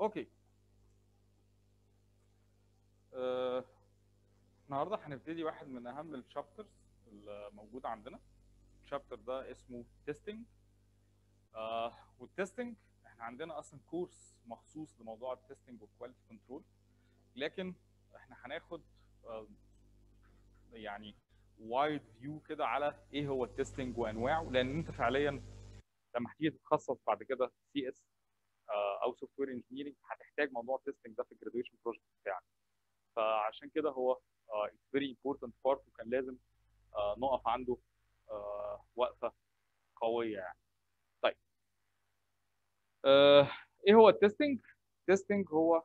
اوكي آه، النهارده هنبتدي واحد من اهم الشابترز الموجوده عندنا الشابتر ده اسمه تيستنج آه والتيستنج احنا عندنا اصلا كورس مخصوص لموضوع التيستنج والكواليتي كنترول لكن احنا هناخد آه يعني وايد فيو كده على ايه هو التيستنج وانواعه لان انت فعليا لما هتيجي تتخصص بعد كده سي اس او سوفت وير انجينيرنج هتحتاج موضوع التيستنج ده في الجراديويشن بروجكت بتاعك فعشان كده هو اتس فيري امبورتنت بارت وكان لازم آه نقف عنده آه وقفه قويه يعني طيب آه ايه هو التستنج التستنج هو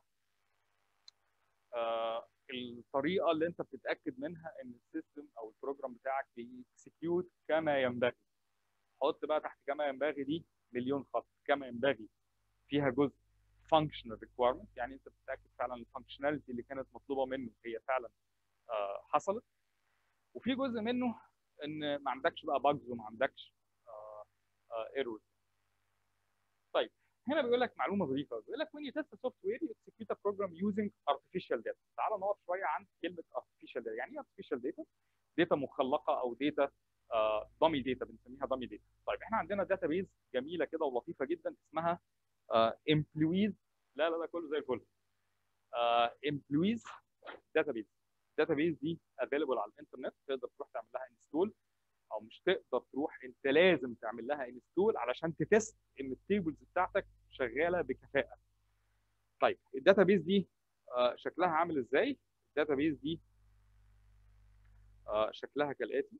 آه الطريقه اللي انت بتتاكد منها ان السيستم او البروجرام بتاعك بيكسكيوت كما ينبغي حط بقى تحت كما ينبغي دي مليون خط كما ينبغي فيها جزء functional requirement يعني انت بتتاكد فعلا الفانكشناليتي اللي كانت مطلوبه منه هي فعلا آه حصلت وفي جزء منه ان ما عندكش بقى باجز وما عندكش ايرور طيب هنا بيقول لك معلومه ظريفه بيقول لك when you test a software you execute a program using artificial data تعال نقف شويه عن كلمه artificial data يعني ايه artificial data داتا مخلقه او داتا دامي داتا بنسميها دامي داتا طيب احنا عندنا داتا بيز جميله كده ولطيفه جدا اسمها امبلويز لا لا لا كله زي الفل امبلويز داتا بيز الداتا بيز دي افيلبل على الانترنت تقدر تروح تعمل لها انستول او مش تقدر تروح انت لازم تعمل لها انستول علشان تتست ان التيبلز بتاعتك شغاله بكفاءه طيب الداتا بيز دي آه شكلها عامل ازاي الداتا بيز دي آه شكلها كالاتي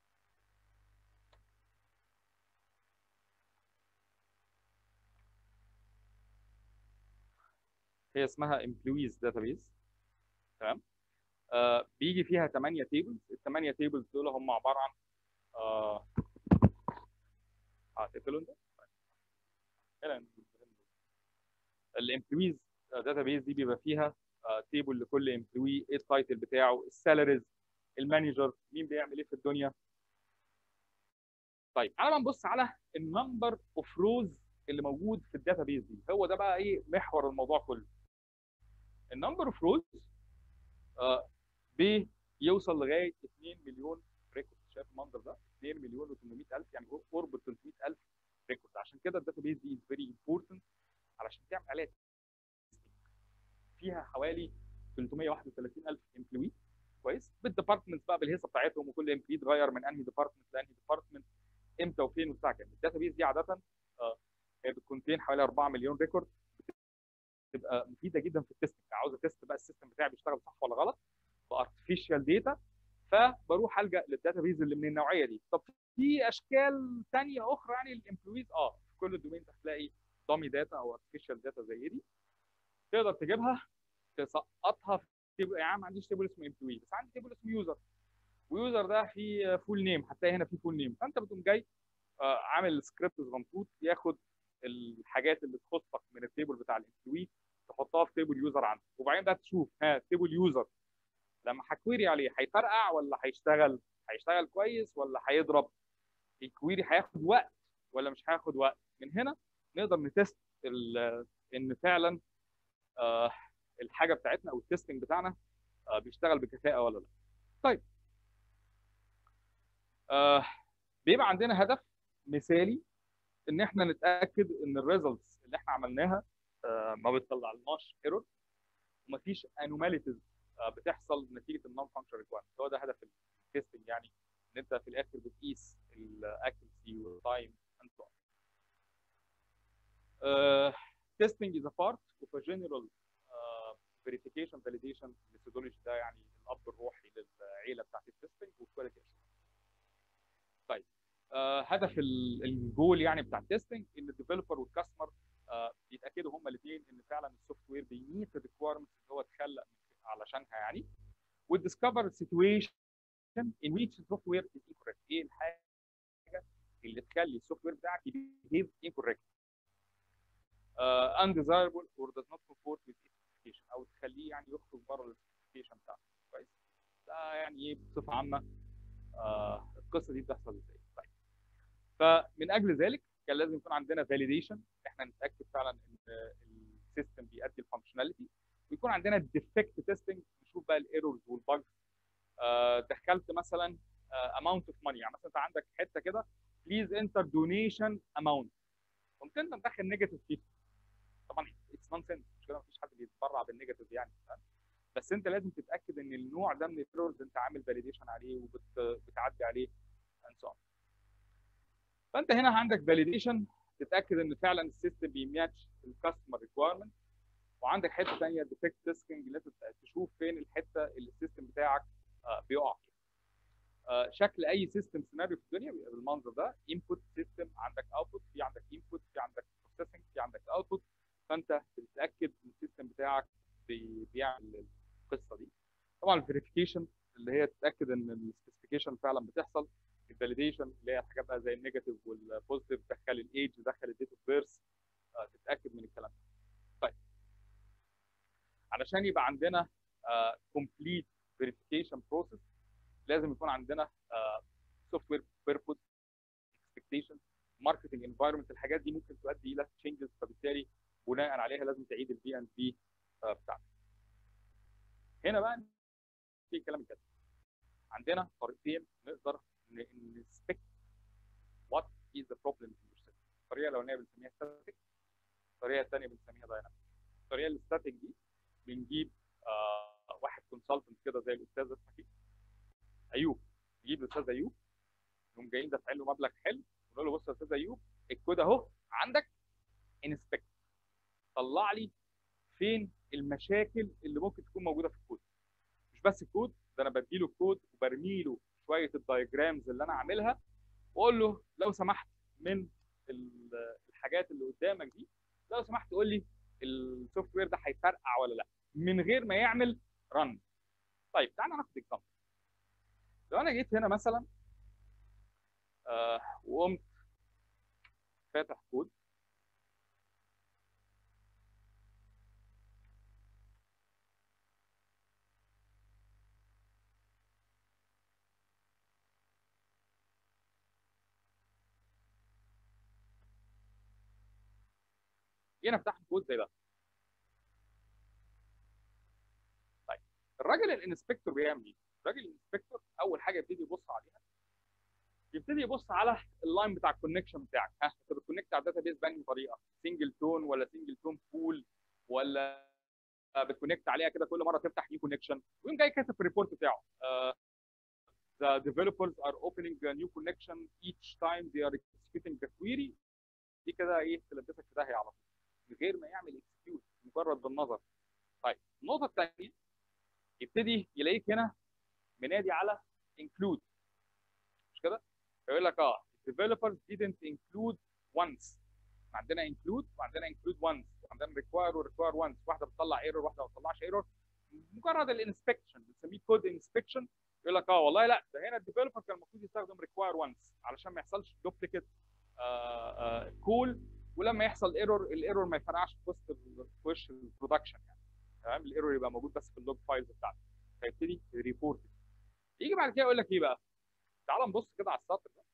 هي اسمها employees database تمام آه بيجي فيها 8 تيبلز الثمانيه تيبلز دول هم عباره عن اه هتقفلوا انت؟ الامبلويز داتابيز دي بيبقى فيها تيبل لكل امبلوي ايه التايتل بتاعه السالاريز المانجر مين بيعمل ايه في الدنيا طيب تعالى بقى نبص على النمبر اوف روز اللي موجود في الداتابيز دي هو ده بقى ايه محور الموضوع كله النمبر اوف روز آه بيوصل لغايه 2 مليون ريكورد شايف المنظر ده 2 مليون و800 الف يعني قرب 300 الف ريكورد عشان كده الداتا بيز دي فيري امبورتنت علشان تعمل عليها فيها حوالي 331 الف امبلوي كويس بالديبارتمنتس بقى بالهيصه بتاعتهم وكل امبلوي اتغير من انهي ديبارتمنت لانهي ديبارتمنت امتى وفين والساعه كام الداتا بيز دي عاده آه هي بتكونتين حوالي 4 مليون ريكورد تبقى مفيده جدا في التستنج عاوز اتست بقى السيستم بتاعي بيشتغل صح ولا غلط بارتفيشال داتا فبروح الجا للداتا بيز اللي من النوعيه دي طب في اشكال ثانيه اخرى يعني للامبلويز اه في كل الدومين هتلاقي دامي داتا او ارتفيشال داتا زي دي تقدر تجيبها تسقطها في تيبل يعني ما عنديش تيبل اسمه امبلوي بس عندي تيبل اسمه يوزر ويوزر ده فيه فول نيم هتلاقي هنا فيه فول نيم فانت بتقوم جاي آه عامل سكريبت صغنطوط ياخد الحاجات اللي تخصك من التيبل بتاع الامبلوي تحطها في تيبل يوزر عندك وبعدين بقى تشوف ها تيبل يوزر لما هكويري عليه هيفرقع ولا هيشتغل هيشتغل كويس ولا هيضرب الكويري هياخد وقت ولا مش هياخد وقت من هنا نقدر نتست ان فعلا آه الحاجه بتاعتنا او التستنج بتاعنا آه بيشتغل بكفاءه ولا لا طيب آه بيبقى عندنا هدف مثالي ان احنا نتاكد ان الريزلتس اللي احنا عملناها آه ما بتطلعلناش ايرور ومفيش انوماليتيز بتحصل نتيجه النون فانكشن ريكوايرمنت هو ده هدف التستنج يعني ان انت في الاخر بتقيس الاكيرسي والتايم اند سو testing is a part of a general uh, verification validation methodology ده يعني الاب الروحي للعيله بتاعت التستنج والكواليتي طيب uh, هدف الجول يعني بتاع التستنج ان الديفلوبر والكاستمر uh, بيتاكدوا هما الاثنين ان فعلا السوفت وير بيميت الريكوايرمنتس اللي هو اتخلق علشانها يعني وتديسكفر سيتويشن in which the software is incorrect ايه الحاجه اللي تخلي السوفت وير بتاعك behave incorrect uh, undesirable or does not comport with specification او تخليه يعني يخرج بره السبيسيفيكيشن بتاعته كويس ده يعني ايه بصفه عامه آه القصه دي بتحصل ازاي طيب فمن اجل ذلك كان لازم يكون عندنا فاليديشن احنا نتاكد فعلا ان السيستم بيأدي الفانكشناليتي ويكون عندنا الديفكت تيستنج نشوف بقى الايرورز والباجز دخلت مثلا اماونت اوف ماني يعني مثلا انت عندك حته كده بليز انتر دونيشن اماونت قمت انت مدخل نيجاتيف 50 طبعا اتس نون سنس مش كده مفيش حد بيتبرع بالنيجاتيف يعني فاهم بس انت لازم تتاكد ان النوع ده من الايرورز انت عامل فاليديشن عليه وبتعدي عليه اند سو فانت هنا عندك فاليديشن تتاكد ان فعلا السيستم بيماتش الكاستمر ريكويرمنت وعندك حته ثانيه ديفكت تيستنج اللي انت تشوف فين الحته اللي السيستم بتاعك بيقع فيها شكل اي سيستم سيناريو في الدنيا بيبقى بالمنظر ده انبوت سيستم عندك اوتبوت في عندك انبوت في عندك بروسيسنج في عندك اوتبوت فانت بتتاكد ان السيستم بتاعك بيعمل القصه دي طبعا الفيريفيكيشن اللي هي تتاكد ان السبيسيفيكيشن فعلا بتحصل الفاليديشن اللي هي الحاجات بقى زي النيجاتيف والبوزيتيف دخل الايدج دخل الديت اوف بيرث تتاكد من الكلام ده طيب علشان يبقى عندنا كومبليت فيريفيكيشن بروسيس لازم يكون عندنا سوفت وير بيربوز اكسبكتيشن ماركتنج انفايرمنت الحاجات دي ممكن تؤدي الى تشينجز فبالتالي بناء عليها لازم تعيد البي ان بي بتاعتك هنا بقى في كلام كده عندنا طريقتين نقدر نسبكت وات از ذا بروبلم في يور سيستم الطريقه الاولانيه بنسميها ستاتيك الطريقه الثانيه بنسميها دايناميك الطريقه الستاتيك دي بنجيب آه واحد كونسلتنت كده زي الاستاذ الحكيم ايوب نجيب الاستاذ ايوب نقوم جايين دافعين له مبلغ حلو ونقول له بص يا استاذ ايوب الكود اهو عندك انسبكت طلع لي فين المشاكل اللي ممكن تكون موجوده في الكود مش بس الكود ده انا بدي له الكود وبرمي له شويه الدايجرامز اللي انا عاملها واقول له لو سمحت من الحاجات اللي قدامك دي لو سمحت قول لي السوفت وير ده هيفرقع ولا لا من غير ما يعمل رن طيب تعالى ناخد اكزامبل لو انا جيت هنا مثلا آه وقمت فاتح كود جينا فتحنا كود زي ده طيب الراجل الانسبكتور بيعمل ايه؟ الراجل الانسبكتور اول حاجه يبتدي يبص عليها يبتدي يبص على اللاين بتاع الكونكشن بتاعك ها انت بتكونكت على الداتا بيز بانهي طريقه سنجل تون ولا سنجل تون بول ولا بتكونكت عليها كده كل مره تفتح نيو كونكشن ويقوم جاي كاتب في الريبورت بتاعه uh, the developers are opening a new connection each time they are executing the query دي كده ايه تلبسك في داهيه على طول من غير ما يعمل اكسكيوت مجرد بالنظر طيب النقطه الثانيه يبتدي يلاقيك هنا منادي على include مش كده؟ يقول لك اه developers didn't include once عندنا include وعندنا include once وعندنا require و require once واحده بتطلع ايرور واحده ما بتطلعش ايرور مجرد الانسبكشن بنسميه كود انسبكشن يقول لك اه والله لا ده هنا الديفلوبر كان المفروض يستخدم require once علشان ما يحصلش دوبليكيت كول ولما يحصل ايرور الايرور ما يفرقعش في وسط في وش البرودكشن يعني تمام الايرور يبقى موجود بس في اللوج فايلز بتاعتك فيبتدي ريبورت يجي بعد كده يقول لك ايه بقى تعال نبص كده على السطر ده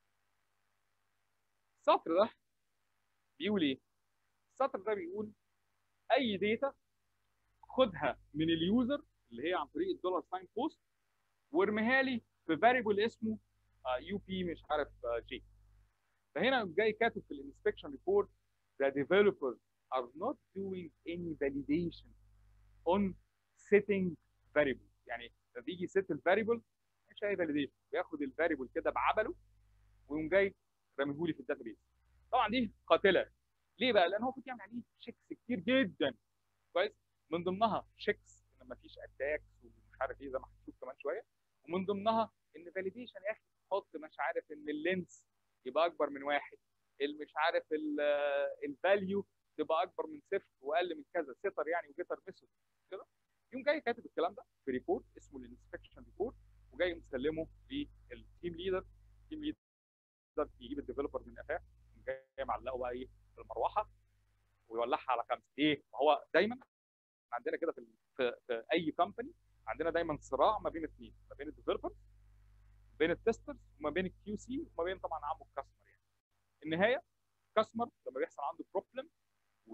السطر ده بيقول ايه السطر ده بيقول اي داتا خدها من اليوزر اللي هي عن طريق الدولار ساين بوست وارميها لي في فاريبل اسمه يو بي مش عارف جي فهنا جاي كاتب في الانسبكشن ريبورت the developers are not doing any validation on setting variable يعني لما بيجي يست الفاريبل مش اي فاليديشن بياخد الفاريبل كده بعبله ويقوم جاي راميهولي في الداتابيز طبعا دي قاتله ليه بقى؟ لان هو المفروض يعمل عليه شيكس كتير جدا كويس من ضمنها شيكس ان مفيش اتاكس ومش عارف ايه زي ما هنشوف كمان شويه ومن ضمنها ان فاليديشن يا اخي حط مش عارف ان اللينس يبقى اكبر من واحد مش عارف الفاليو تبقى اكبر من صفر واقل من كذا ستر يعني وجيتر ميثود كده يقوم جاي كاتب الكلام ده في ريبورت اسمه الانسبكشن ريبورت وجاي مسلمه للتيم ليدر التيم ليدر يجيب الديفلوبر من قفاه جاي معلقه بقى ايه في المروحه ويولعها على خمسه ايه ما هو دايما عندنا كده في, في, في اي كومباني عندنا دايما صراع ما بين اثنين ما بين الديفلوبرز بين التسترز وما بين الكيو سي وما بين طبعا عمو الكاستمر يعني النهايه الكاستمر لما بيحصل عنده بروبلم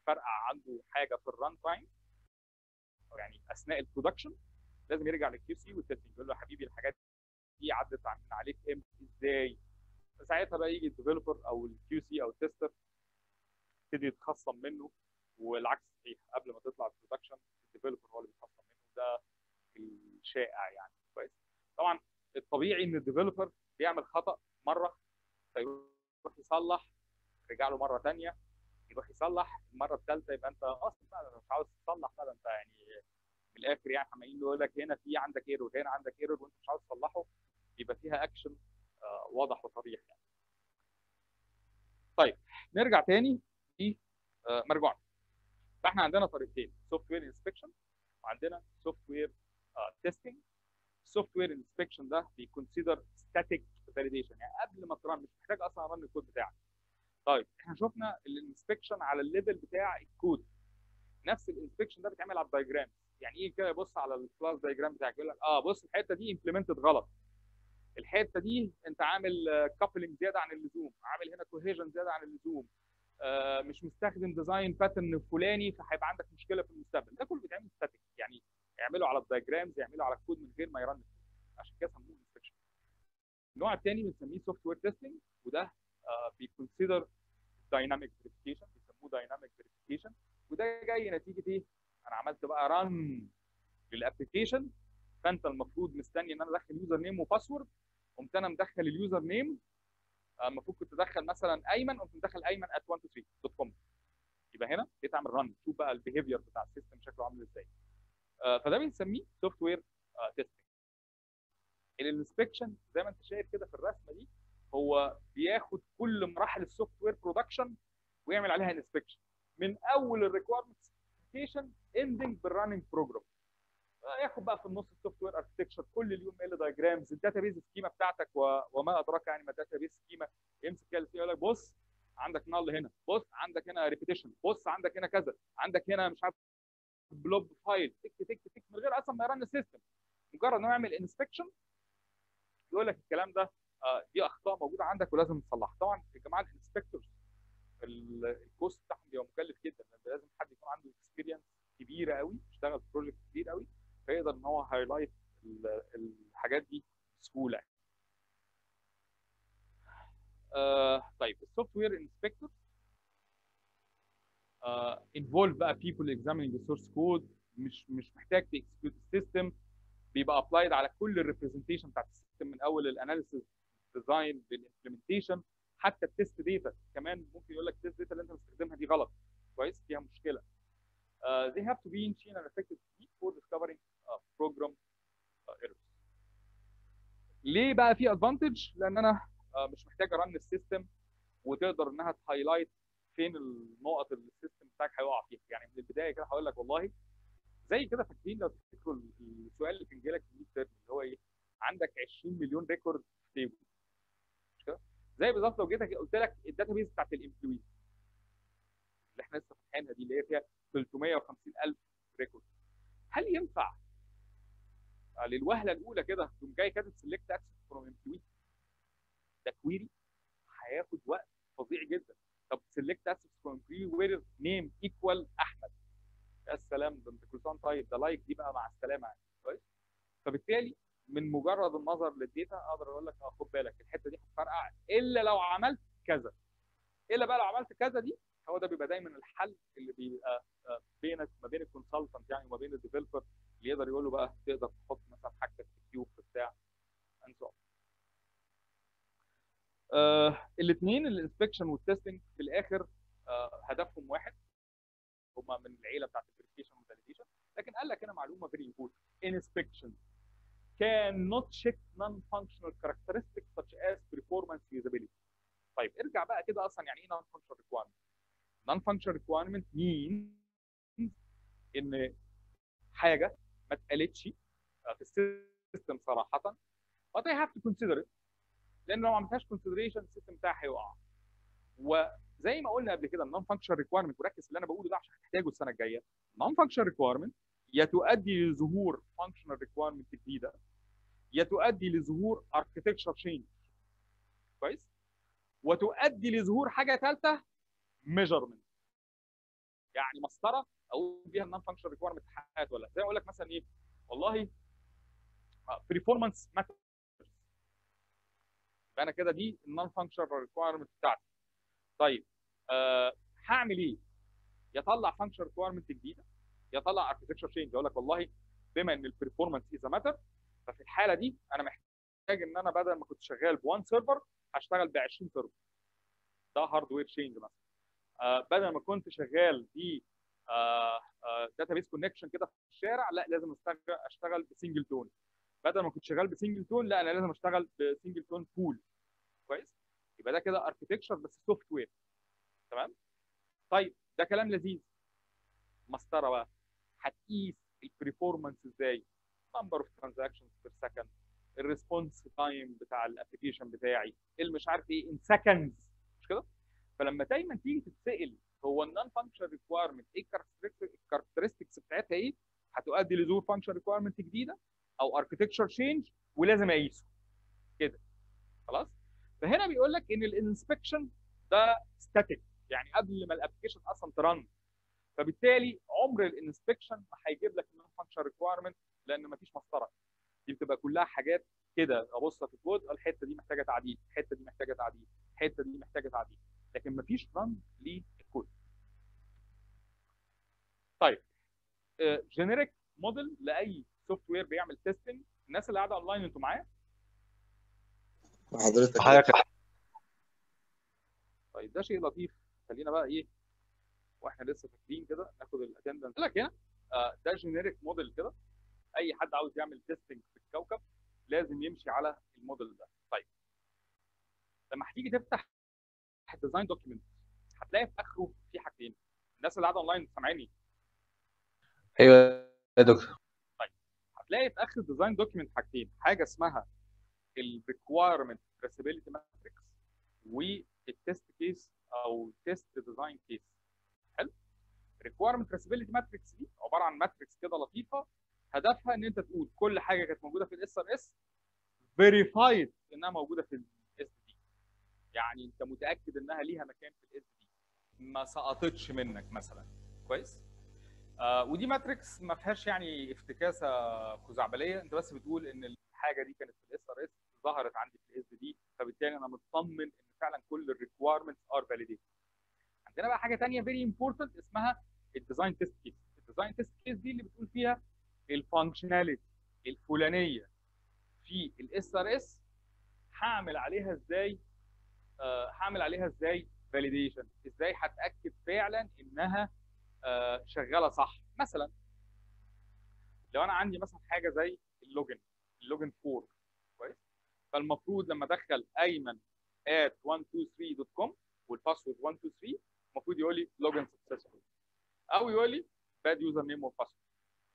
فرقع عنده حاجه في الران تايم يعني اثناء البرودكشن لازم يرجع للكيو سي والتستنج يقول له يا حبيبي الحاجات دي عدت عن عليك امتى ازاي ساعتها بقى يجي الديفلوبر او الكيو سي او التستر يبتدي يتخصم منه والعكس صحيح قبل ما تطلع البرودكشن الديفلوبر هو اللي بيتخصم منه ده الشائع يعني كويس طبعا الطبيعي ان الديفلوبر بيعمل خطا مره فيروح يصلح يرجع له مره ثانيه يروح يصلح المره الثالثه يبقى انت اصلا بقى مش عاوز تصلح بقى انت يعني من الاخر يعني عمالين يقول لك هنا في عندك ايرور هنا عندك ايرور وانت مش عاوز تصلحه يبقى فيها اكشن آه واضح وصريح يعني. طيب نرجع تاني في آه مرجوعنا فاحنا عندنا طريقتين سوفت وير انسبكشن وعندنا سوفت وير تيستنج السوفت وير انسبكشن ده بيكونسيدر ستاتيك فاليديشن يعني قبل ما ترن مش محتاج اصلا ارن الكود بتاعك طيب احنا شفنا الانسبكشن على الليفل بتاع الكود نفس الانسبكشن ده بيتعمل على الدايجرام يعني ايه كده يبص على الكلاس دايجرام بتاعك يقول لك اه بص الحته دي امبلمنتد غلط الحته دي انت عامل كابلنج زياده عن اللزوم عامل هنا كوهيجن زياده عن اللزوم آه مش مستخدم ديزاين باترن فلاني فهيبقى عندك مشكله في المستقبل ده كله بيتعمل ستاتيك يعني يعملوا على الدايجرامز يعملوا على الكود من غير ما يرن عشان كده سموه انسبكشن النوع الثاني بنسميه سوفت وير تيستنج وده آه بيكونسيدر دايناميك فيريفيكيشن بيسموه دايناميك فيريفيكيشن وده جاي نتيجه ايه؟ انا عملت بقى ران للابلكيشن فانت المفروض مستني ان انا ادخل يوزر نيم وباسورد قمت انا مدخل اليوزر نيم المفروض كنت ادخل مثلا ايمن قمت مدخل ايمن at 123.com يبقى هنا جيت اعمل ران شوف بقى البيهيفير بتاع السيستم شكله عامل ازاي آه فده بنسميه سوفت وير تيستنج الانسبكشن زي ما انت شايف كده في الرسمه دي هو بياخد كل مراحل السوفت وير برودكشن ويعمل عليها انسبكشن من اول الريكويرمنت سبيسيفيكيشن اندنج بالرننج بروجرام ياخد بقى في النص السوفت وير اركتكشر كل اليوم ال دايجرامز الداتابيز سكيما بتاعتك و... وما ادراك يعني ما الداتابيز سكيما يمسك كده يقول لك بص عندك نال هنا بص عندك هنا ريبيتيشن بص عندك هنا كذا عندك هنا مش عارف بلوب فايل تك تك تك من غير اصلا ما يرن السيستم مجرد انه يعمل انسبكشن يقول لك الكلام ده آه دي اخطاء موجوده عندك ولازم تصلحها طبعا يا جماعه الانسبكتورز الكوست بتاعهم بيبقى مكلف جدا لازم حد يكون عنده اكسبيرينس كبيره قوي اشتغل في بروجكت كبير قوي فيقدر ان هو هايلايت الحاجات دي بسهوله آه طيب السوفت وير انسبكتور انفولف بقى people examining the source code مش مش محتاج تكسكيوت السيستم بيبقى ابلايد على كل الريبرزنتيشن بتاعت السيستم من اول الاناليسيس ديزاين للامبلمنتيشن حتى التست داتا كمان ممكن يقول لك التست داتا اللي انت مستخدمها دي غلط كويس فيها مشكله uh, they have to be in chain and effective for discovering uh, program uh, errors ليه بقى في ادفانتج لان انا uh, مش محتاج ارن السيستم وتقدر انها تهايلايت فين النقط اللي السيستم بتاعك هيقع فيها يعني من البدايه كده هقول لك والله زي كده فاكرين لو تفتكروا السؤال اللي كان جاي لك في الميد تيرم اللي هو ايه عندك 20 مليون ريكورد في تيبل مش كده زي بالظبط لو جيت قلت لك الداتابيز بتاعت الامبلويز اللي احنا لسه فاتحينها دي اللي هي فيها 350000 ريكورد هل ينفع للوهله الاولى كده تقوم جاي كاتب سيلكت اكسس فروم امبلوي ده كويري هياخد وقت فظيع جدا طب سيلكت اكسس فروم امبلوي وير نيم ايكوال احمد يا سلام ده انت كل سنه طيب ده لايك دي بقى مع السلامه يعني كويس فبالتالي من مجرد النظر للديتا اقدر اقول لك اه خد بالك الحته دي هتفرقع الا لو عملت كذا الا بقى لو عملت كذا دي هو ده بيبقى دايما الحل اللي بيبقى بينك ما بين الكونسلتنت يعني وما بين الديفلوبر اللي يقدر يقول له بقى تقدر تحط مثلا حاجتك في كيوب في بتاع اند سو آه الاثنين الانسبكشن والتستنج في الاخر آه هدفهم واحد هما من العيله بتاعت الفيريفيكيشن والفاليديشن لكن قال لك هنا معلومه فيري امبورتنت inspection cannot check non-functional characteristics such as performance usability طيب ارجع بقى كده اصلا يعني ايه non-functional requirement non-functional requirement means ان حاجه ما اتقالتش في السيستم صراحه but I have to consider it لان لو ما عملتهاش consideration السيستم بتاعي هيقع وزي ما قلنا قبل كده النون فانكشن ريكويرمنت وركز في اللي انا بقوله ده عشان هتحتاجه السنه الجايه النون فانكشن ريكويرمنت يا تؤدي لظهور فانكشنال ريكويرمنت جديده يا تؤدي لظهور اركتكتشر تشينج كويس وتؤدي لظهور حاجه ثالثه ميجرمنت يعني مسطره اقول بيها النون فانكشن ريكويرمنت اتحققت ولا لا زي ما اقول لك مثلا ايه والله بريفورمانس ماترز يبقى انا كده دي النون فانكشن ريكويرمنت بتاعتي طيب أه هعمل ايه؟ يطلع فانكشن ريكويرمنت جديده يطلع اركتكشر تشينج اقول لك والله بما ان البرفورمانس از ماتر ففي الحاله دي انا محتاج ان انا بدل ما كنت شغال ب 1 سيرفر هشتغل ب 20 سيرفر ده هاردوير تشينج مثلا آه بدل ما كنت شغال ب داتابيس كونكشن كده في الشارع لا لازم اشتغل اشتغل بسنجل تون بدل ما كنت شغال بسنجل تون لا انا لازم اشتغل بسنجل تون بول كويس يبقى ده كده اركتكشر بس سوفت وير تمام طيب ده كلام لذيذ مسطره بقى هتقيس البرفورمانس ازاي نمبر اوف ترانزاكشنز بير سكند الريسبونس تايم بتاع الابلكيشن بتاعي المش عارف ايه ان سكندز مش كده فلما دايما تيجي تتسال هو النون فانكشن ريكويرمنت ايه الكاركترستكس بتاعتها ايه هتؤدي لظهور فانكشن ريكويرمنت جديده او اركتكتشر تشينج ولازم اقيسه كده خلاص فهنا بيقول لك ان الانسبكشن ده ستاتيك يعني قبل ما الابلكيشن اصلا ترن فبالتالي عمر الانسبكشن ما هيجيب لك النون فانكشن ريكويرمنت لان ما فيش مسطره دي بتبقى كلها حاجات كده ابص في الكود الحته دي محتاجه تعديل الحته دي محتاجه تعديل الحته دي محتاجه تعديل لكن ما فيش رن للكود طيب جينيريك موديل لاي سوفت وير بيعمل تيستنج الناس اللي قاعده اونلاين انتوا معايا حضرتك حضرتك طيب ده شيء لطيف خلينا بقى ايه واحنا لسه فاكرين كده ناخد الاتندنس لك هنا آه ده جينيريك موديل كده اي حد عاوز يعمل تيستنج في الكوكب لازم يمشي على الموديل ده طيب لما هتيجي تفتح الديزاين دوكيمنت هتلاقي في اخره في حاجتين الناس اللي قاعده اونلاين سامعيني ايوه يا دكتور هتلاقي في اخر الديزاين دوكيمنت حاجتين حاجه اسمها الريكوايرمنت تريسابيلتي ماتريكس والتست كيس او تيست ديزاين كيس حلو الريكوايرمنت تريسابيلتي ماتريكس دي عباره عن ماتريكس كده لطيفه هدفها ان انت تقول كل حاجه كانت موجوده في الاس ار اس فيريفايد انها موجوده في الاس دي يعني انت متاكد انها ليها مكان في الاس دي ما سقطتش منك مثلا كويس آه ودي ماتريكس ما فيهاس يعني افتكاسه خزعبليه انت بس بتقول ان الحاجه دي كانت في الاس ار اس ظهرت عندي في الاس دي فبالتالي انا مطمن ان فعلا كل الريكوايرمنتس ار فاليديتد عندنا بقى حاجه ثانيه فيري امبورتنت اسمها الديزاين تيست كيس الديزاين تيست كيس دي اللي بتقول فيها الفانكشناليتي الفلانيه في الاس ار اس هعمل عليها ازاي آه هعمل عليها ازاي فاليديشن ازاي هتاكد فعلا انها آه شغاله صح مثلا لو انا عندي مثلا حاجه زي اللوجن اللوجن 4 كويس فالمفروض لما ادخل ايمن at 123.com والباسورد 123 المفروض يقول لي لوجن سكسسفول او يقول لي باد يوزر نيم وباسورد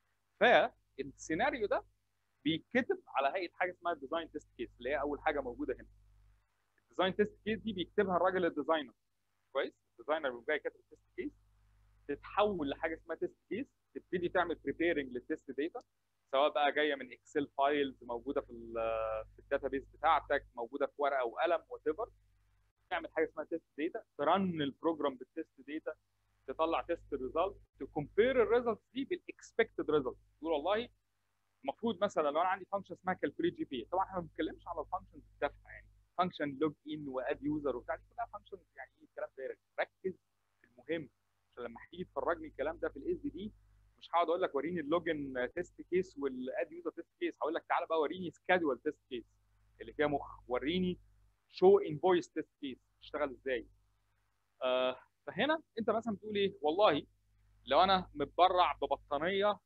فالسيناريو ده بيتكتب على هيئه حاجه اسمها ديزاين تيست كيس اللي هي اول حاجه موجوده هنا الديزاين تيست كيس دي بيكتبها الراجل الديزاينر كويس الديزاينر بيبقى جاي كاتب تيست كيس تتحول لحاجه اسمها تيست كيس تبتدي تعمل بريبيرنج للتيست داتا سواء بقى جايه من اكسل فايلز موجوده في ال في الداتابيس بتاعتك موجوده في ورقه وقلم وات ايفر تعمل حاجه اسمها تيست داتا ترن البروجرام بالتيست داتا تطلع تيست ريزلت تكمبير الريزلتس دي بالاكسبكتد ريزلت تقول والله المفروض مثلا لو انا عندي فانكشن اسمها كالكوليت جي بي طبعا احنا ما بنتكلمش على الفانكشنز التافهه يعني فانكشن لوج ان واد يوزر وبتاع دي كلها فانكشنز يعني ايه الكلام ده ركز في المهم عشان لما هتيجي تفرجني الكلام ده في الاس دي دي مش هقعد اقول لك وريني اللوجن تيست كيس والاد يوزر تيست كيس هقول لك تعالى بقى وريني سكادول تيست كيس اللي فيها مخ وريني شو انفويس تيست كيس تشتغل ازاي آه فهنا انت مثلا بتقول ايه والله لو انا متبرع ببطانيه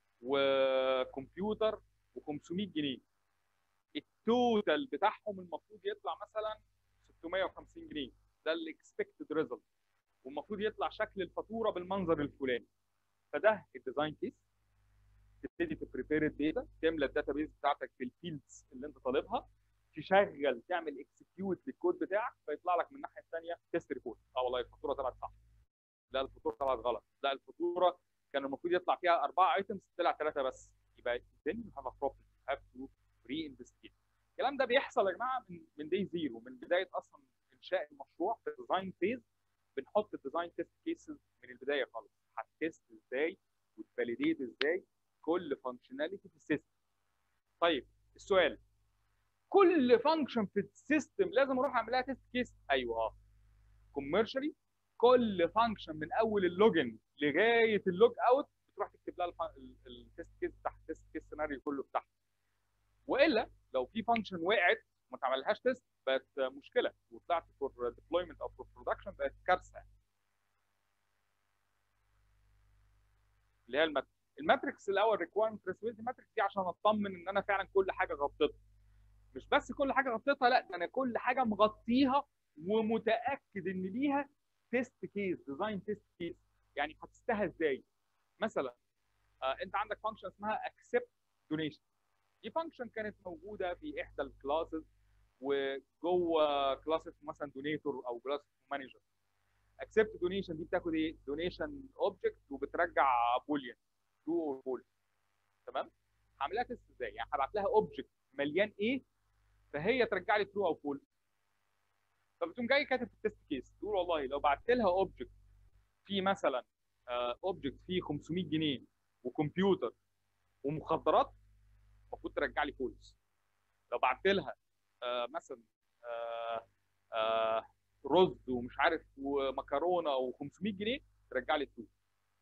وكمبيوتر و500 جنيه التوتال بتاعهم المفروض يطلع مثلا 650 جنيه ده الاكسبكتد ريزلت والمفروض يطلع شكل الفاتوره بالمنظر الفلاني فده الديزاين كيس تبتدي تبريبير الداتا تملى الداتابيز بتاعتك بالفيلدز اللي انت طالبها تشغل تعمل اكسكيوت للكود بتاعك فيطلع لك من الناحيه الثانيه تيست ريبورت اه والله الفاتوره طلعت صح لا الفاتوره طلعت غلط لا الفاتوره كان المفروض يطلع فيها اربعه ايتمز طلع ثلاثه بس يبقى then you have a problem you have to reinvestigate الكلام ده بيحصل يا جماعه من من داي زيرو من بدايه اصلا انشاء المشروع في الديزاين فيز بنحط الديزاين تيست كيسز من البدايه خالص هتست ازاي وتفاليديت ازاي كل فانكشناليتي في السيستم طيب السؤال كل فانكشن في السيستم لازم اروح اعمل لها تيست كيس ايوه اه كوميرشالي كل فانكشن من اول اللوجن لغايه اللوج اوت بتروح تكتب لها التيست كيس بتاع التيست كيس سيناريو كله بتاعها والا لو في فانكشن وقعت وما اتعملهاش تيست بقت مشكله وطلعت فور ديبلويمنت او فور برودكشن بقت كارثه اللي هي الماتريكس الماتريكس الاول ريكوايرمنت تريسبيلتي ماتريكس دي عشان اطمن ان انا فعلا كل حاجه غطيتها مش بس كل حاجه غطيتها لا ده انا كل حاجه مغطيها ومتاكد ان ليها تيست كيس ديزاين تيست كيس يعني هتستها ازاي مثلا آه انت عندك فانكشن اسمها اكسبت دونيشن دي فانكشن كانت موجوده في احدى الكلاسز وجوه كلاس اسمه مثلا دونيتور او كلاس مانجر اكسبت دونيشن دي بتاخد ايه دونيشن اوبجكت وبترجع بوليان ترو اور فول تمام هعملها تيست ازاي يعني هبعت لها اوبجكت مليان ايه فهي ترجع لي ترو او فول فبتقوم جاي كاتب في التيست كيس تقول والله لو بعت لها اوبجكت فيه مثلا اوبجكت فيه 500 جنيه وكمبيوتر ومخدرات المفروض ترجع لي فولس لو بعت لها آه مثلا آه آه رز ومش عارف ومكرونه و500 جنيه ترجع لي ترو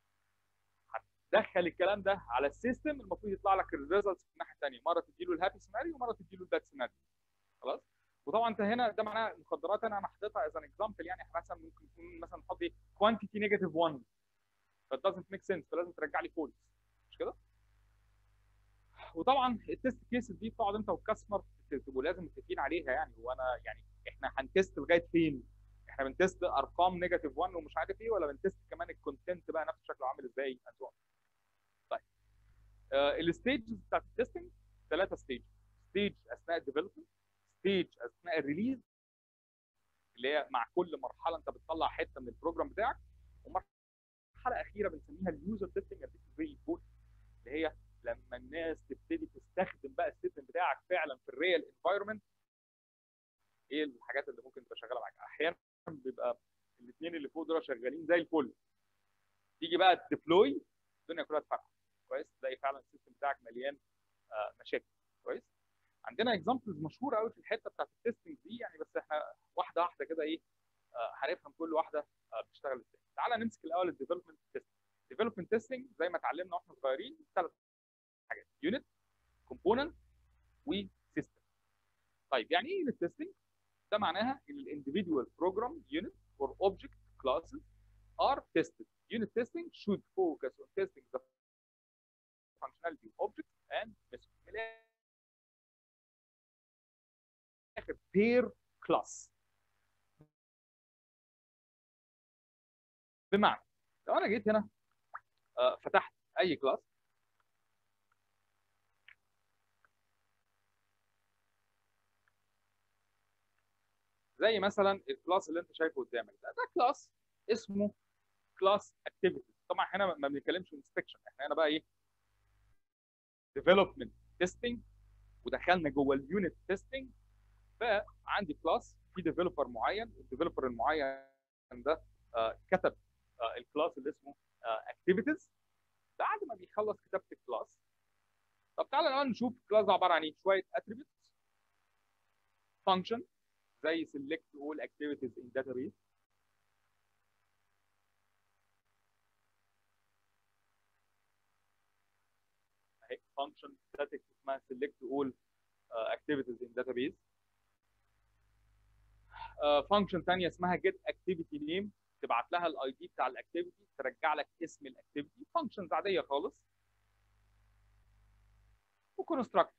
هتدخل الكلام ده على السيستم المفروض يطلع لك الريزلتس في الناحيه الثانيه مره تديله الهابي سيناريو ومره تديله الباد سيناريو خلاص وطبعا انت هنا ده معناه المخدرات انا انا حاططها از ان اكزامبل يعني مثلا ممكن يكون مثلا نحط ايه كوانتيتي نيجاتيف 1 فات دازنت ميك سنس فلازم ترجع لي فولس مش كده؟ وطبعا التست كيسز دي بتقعد انت والكاستمر تبقوا لازم متفقين عليها يعني وانا يعني احنا هنتست لغايه فين؟ احنا بنتست ارقام نيجاتيف 1 ومش عارف ايه ولا بنتست كمان الكونتنت بقى نفسه شكله عامل ازاي طيب آه الستيجز بتاعت التستنج ثلاثه ستيج ستيج اثناء الديفلوبمنت ستيج اثناء الريليز اللي هي مع كل مرحله انت بتطلع حته من البروجرام بتاعك ومرحله اخيره بنسميها اليوزر تيستنج فيري امبورتنت اللي هي لما الناس تبتدي تستخدم بقى السيستم بتاعك فعلا في الريال انفايرمنت ايه الحاجات اللي ممكن تبقى شغاله معاك احيانا بيبقى الاثنين اللي فوق دول شغالين زي الفل تيجي بقى تديبلوي الدنيا كلها تفرقع كويس تلاقي فعلا السيستم بتاعك مليان آه مشاكل كويس عندنا اكزامبلز مشهوره قوي في الحته بتاعت التستنج دي يعني بس احنا واحده واحده كده ايه آه هنفهم كل واحده آه بتشتغل ازاي تعالى نمسك الاول الديفلوبمنت تيستنج الديفلوبمنت تيستنج زي ما اتعلمنا واحنا صغيرين ثلاث حاجات يونت كومبوننت وسيستم طيب يعني ايه يونت تيستنج ده معناها ان الانديفيدوال بروجرام يونت or object classes are tested unit testing should focus on testing the functionality of objects and methods اخر بير كلاس بمعنى لو انا جيت هنا فتحت اي كلاس زي مثلا الكلاس اللي انت شايفه قدامك ده ده كلاس اسمه كلاس اكتيفيتي طبعا احنا ما بنتكلمش انسبكشن احنا هنا بقى ايه ديفلوبمنت تيستنج ودخلنا جوه اليونت تيستنج فعندي كلاس في ديفلوبر معين الديفلوبر المعين ده آه كتب آه الكلاس اللي اسمه اكتيفيتيز آه بعد ما بيخلص كتابه الكلاس طب تعالى الان نشوف الكلاس ده عباره عن ايه شويه اتريبيوتس فانكشن زي select all activities in database اهي function static اسمها select all uh, activities in database فانكشن uh, ثانيه اسمها get activity name تبعت لها الاي دي بتاع الاكتيفيتي ترجع لك اسم الاكتيفيتي فانكشنز عاديه خالص وكونستراكت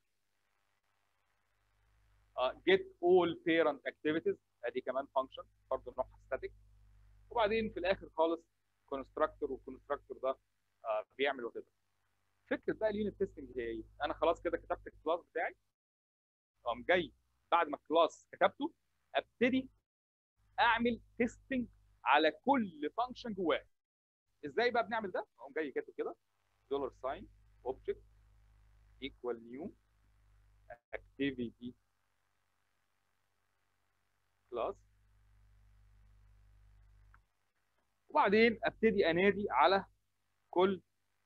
uh, get all parent activities ادي كمان فانكشن برضه نوعها ستاتيك وبعدين في الاخر خالص كونستراكتور والكونستراكتور ده uh, بيعمل وكده فكره بقى اليونت تيستنج هي ايه؟ انا خلاص كده كتبت الكلاس بتاعي اقوم جاي بعد ما الكلاس كتبته ابتدي اعمل تيستنج على كل فانكشن جواه ازاي بقى بنعمل ده؟ اقوم جاي كاتب كده دولار ساين اوبجكت ايكوال نيو اكتيفيتي كلاس وبعدين ابتدي انادي على كل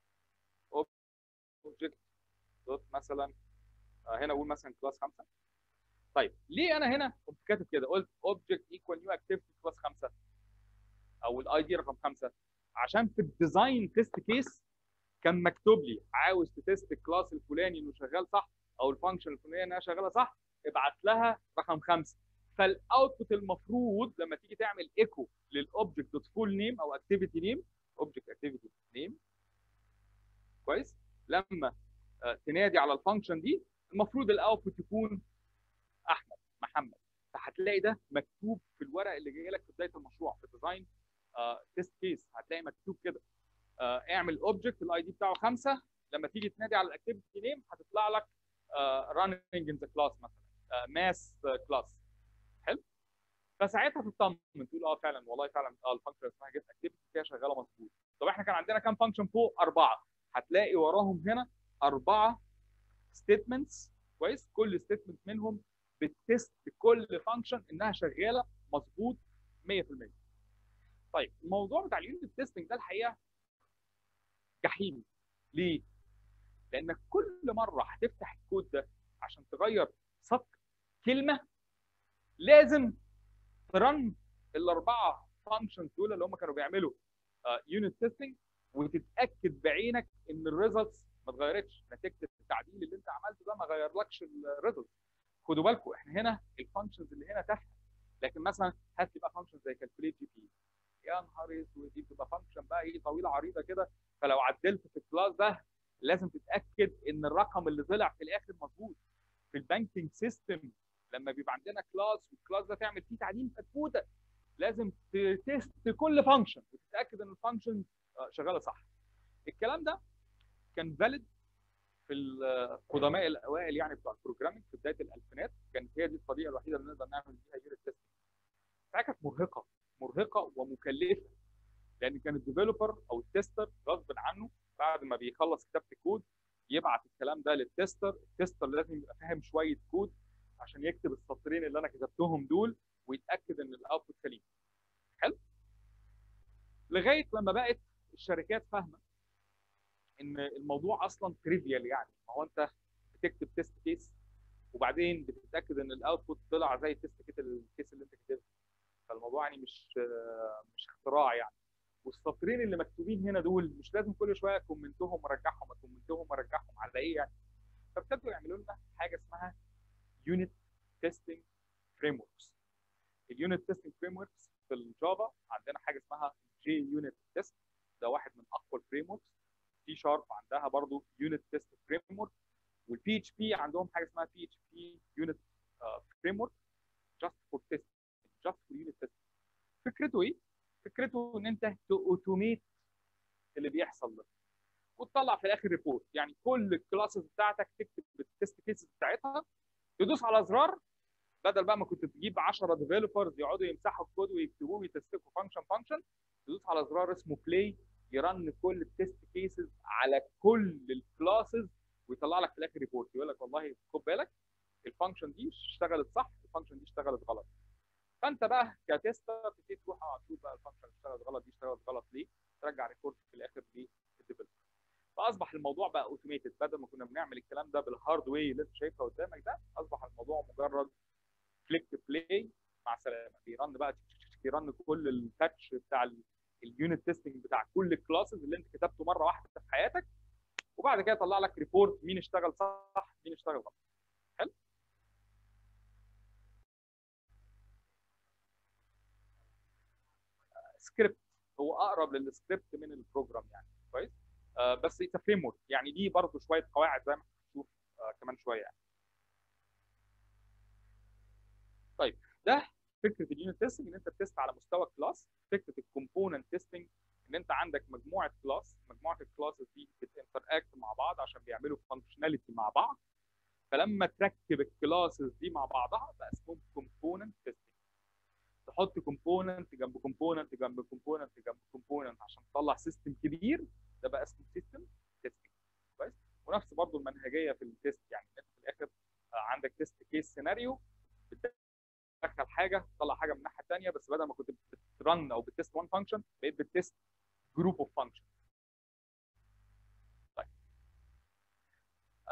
اوبجكت دوت مثلا آه، هنا اقول مثلا كلاس 5 طيب ليه انا هنا كنت كاتب كده قلت اوبجكت ايكوال نيو اكتيفيتي كلاس 5 او الاي دي رقم 5 عشان في الديزاين تيست كيس كان مكتوب لي عاوز تتست الكلاس الفلاني انه شغال صح او الفانكشن الفلانيه انها شغاله صح ابعت لها رقم 5 فالاوتبوت المفروض لما تيجي تعمل ايكو للاوبجكت دوت فول نيم او اكتيفيتي نيم اوبجكت اكتيفيتي نيم كويس لما آه، تنادي على الفانكشن دي المفروض الاوتبوت يكون احمد محمد فهتلاقي ده مكتوب في الورق اللي جاي لك في بدايه المشروع في الديزاين تيست كيس هتلاقي مكتوب كده آه، اعمل اوبجكت الاي دي بتاعه خمسه لما تيجي تنادي على الاكتيفيتي نيم هتطلع لك راننج ان ذا كلاس مثلا ماس كلاس حلو فساعتها تطمن تقول اه فعلا والله فعلا اه الفانكشن اسمها جيت اكتيفيتي فيها شغاله مظبوط طب احنا كان عندنا كام فانكشن فوق اربعه هتلاقي وراهم هنا اربعه ستيتمنتس كويس كل ستيتمنت منهم بتست كل فانكشن انها شغاله مظبوط 100% طيب الموضوع بتاع اليونت تيستنج ده الحقيقه جحيم ليه؟ لانك كل مره هتفتح الكود ده عشان تغير سطر كلمه لازم ترن الاربعه فانكشنز دول اللي هم كانوا بيعملوا يونت تيستنج وتتاكد بعينك ان الريزلتس ما اتغيرتش نتيجه التعديل اللي انت عملته ده ما غيرلكش الريزلتس خدوا بالكم احنا هنا الفانكشنز اللي هنا تافهه لكن مثلا هات لي بقى فانكشن زي كالكوليت جي بي يا نهار اسود دي بتبقى فانكشن بقى ايه طويله عريضه كده فلو عدلت في الكلاس ده لازم تتاكد ان الرقم اللي طلع في الاخر مظبوط في البانكينج سيستم لما بيبقى عندنا كلاس والكلاس ده تعمل فيه تعديل فتفوته لازم تست كل فانكشن وتتاكد ان الفانكشن شغاله صح الكلام ده كان فاليد في القدماء الاوائل يعني بتوع البروجرامينج في بدايه الالفينات كانت هي دي الطريقه الوحيده اللي نقدر نعمل بيها يونت تيست كانت مرهقه مرهقه ومكلفه لان كان الديفلوبر او التستر غصب عنه بعد ما بيخلص كتابه الكود يبعت الكلام ده للتستر التستر لازم يبقى فاهم شويه كود عشان يكتب السطرين اللي انا كتبتهم دول ويتاكد ان الاوتبوت سليم حلو لغايه لما بقت الشركات فاهمه ان الموضوع اصلا تريفيال يعني ما هو انت بتكتب تيست كيس وبعدين بتتاكد ان الاوتبوت طلع زي التيست كيس الكيس اللي انت كتبته فالموضوع يعني مش مش اختراع يعني والسطرين اللي مكتوبين هنا دول مش لازم كل شويه كومنتهم وارجعهم اكومنتهم وارجعهم على ايه يعني فابتدوا يعملوا لنا حاجه اسمها يونت تيستنج فريم وركس اليونت تيستنج فريم وركس في الجافا عندنا حاجه اسمها جي يونت تيست ده واحد من اقوى الفريم وركس سي شارب عندها برضو يونت تيست فريم ورك والبي اتش بي عندهم حاجه اسمها بي اتش بي يونت فريم ورك جاست فور تيست جاست فور يونت تيست فكرته ايه؟ فكرته ان انت تاوتوميت اللي بيحصل ده وتطلع في الاخر ريبورت يعني كل الكلاسز بتاعتك تكتب التست كيسز بتاعتها تدوس على زرار بدل بقى ما كنت تجيب 10 ديفلوبرز يقعدوا يمسحوا الكود ويكتبوه ويتستكوا فانكشن فانكشن تدوس على زرار اسمه بلاي يرن كل التست كيسز على كل الكلاسز ويطلع لك في الاخر ريبورت يقول لك والله خد بالك الفانكشن دي اشتغلت صح الفانكشن دي اشتغلت غلط فانت بقى كتستر تبتدي تروح اه تشوف بقى الفانكشن اشتغلت غلط دي اشتغلت غلط ليه ترجع ريبورت في الاخر للديفلوبر فاصبح الموضوع بقى اوتوميتد بدل ما كنا بنعمل الكلام ده بالهارد واي اللي انت شايفها قدامك ده اصبح الموضوع مجرد كليك بلاي مع السلامه بيرن بقى يرن كل التاتش بتاع اليونت تيستنج بتاع كل الكلاسز اللي انت كتبته مره واحده في حياتك وبعد كده يطلع لك ريبورت مين اشتغل صح مين اشتغل غلط حلو سكريبت هو اقرب للسكريبت من البروجرام يعني كويس آه بس اتس فريم ورك يعني دي برضه شويه قواعد زي ما هنشوف آه كمان شويه يعني طيب ده فكره اليونت تيستنج ان انت بتست على مستوى كلاس فكره الكومبوننت تيستنج ان انت عندك مجموعه كلاس مجموعه الكلاسز دي بتنتراكت مع بعض عشان بيعملوا فانكشناليتي مع بعض فلما تركب الكلاسز دي مع بعضها بقى اسمهم كومبوننت تيستنج تحط كومبوننت جنب كومبوننت جنب كومبوننت جنب كومبوننت عشان تطلع سيستم كبير ده بقى اسمه سيستم تيستنج كويس ونفس برضو المنهجيه في التيست يعني انت في الاخر عندك تيست كيس سيناريو تدخل حاجه تطلع حاجه من الناحيه الثانيه بس بدل ما كنت بترن او بتست وان فانكشن بقيت بتست جروب اوف فانكشن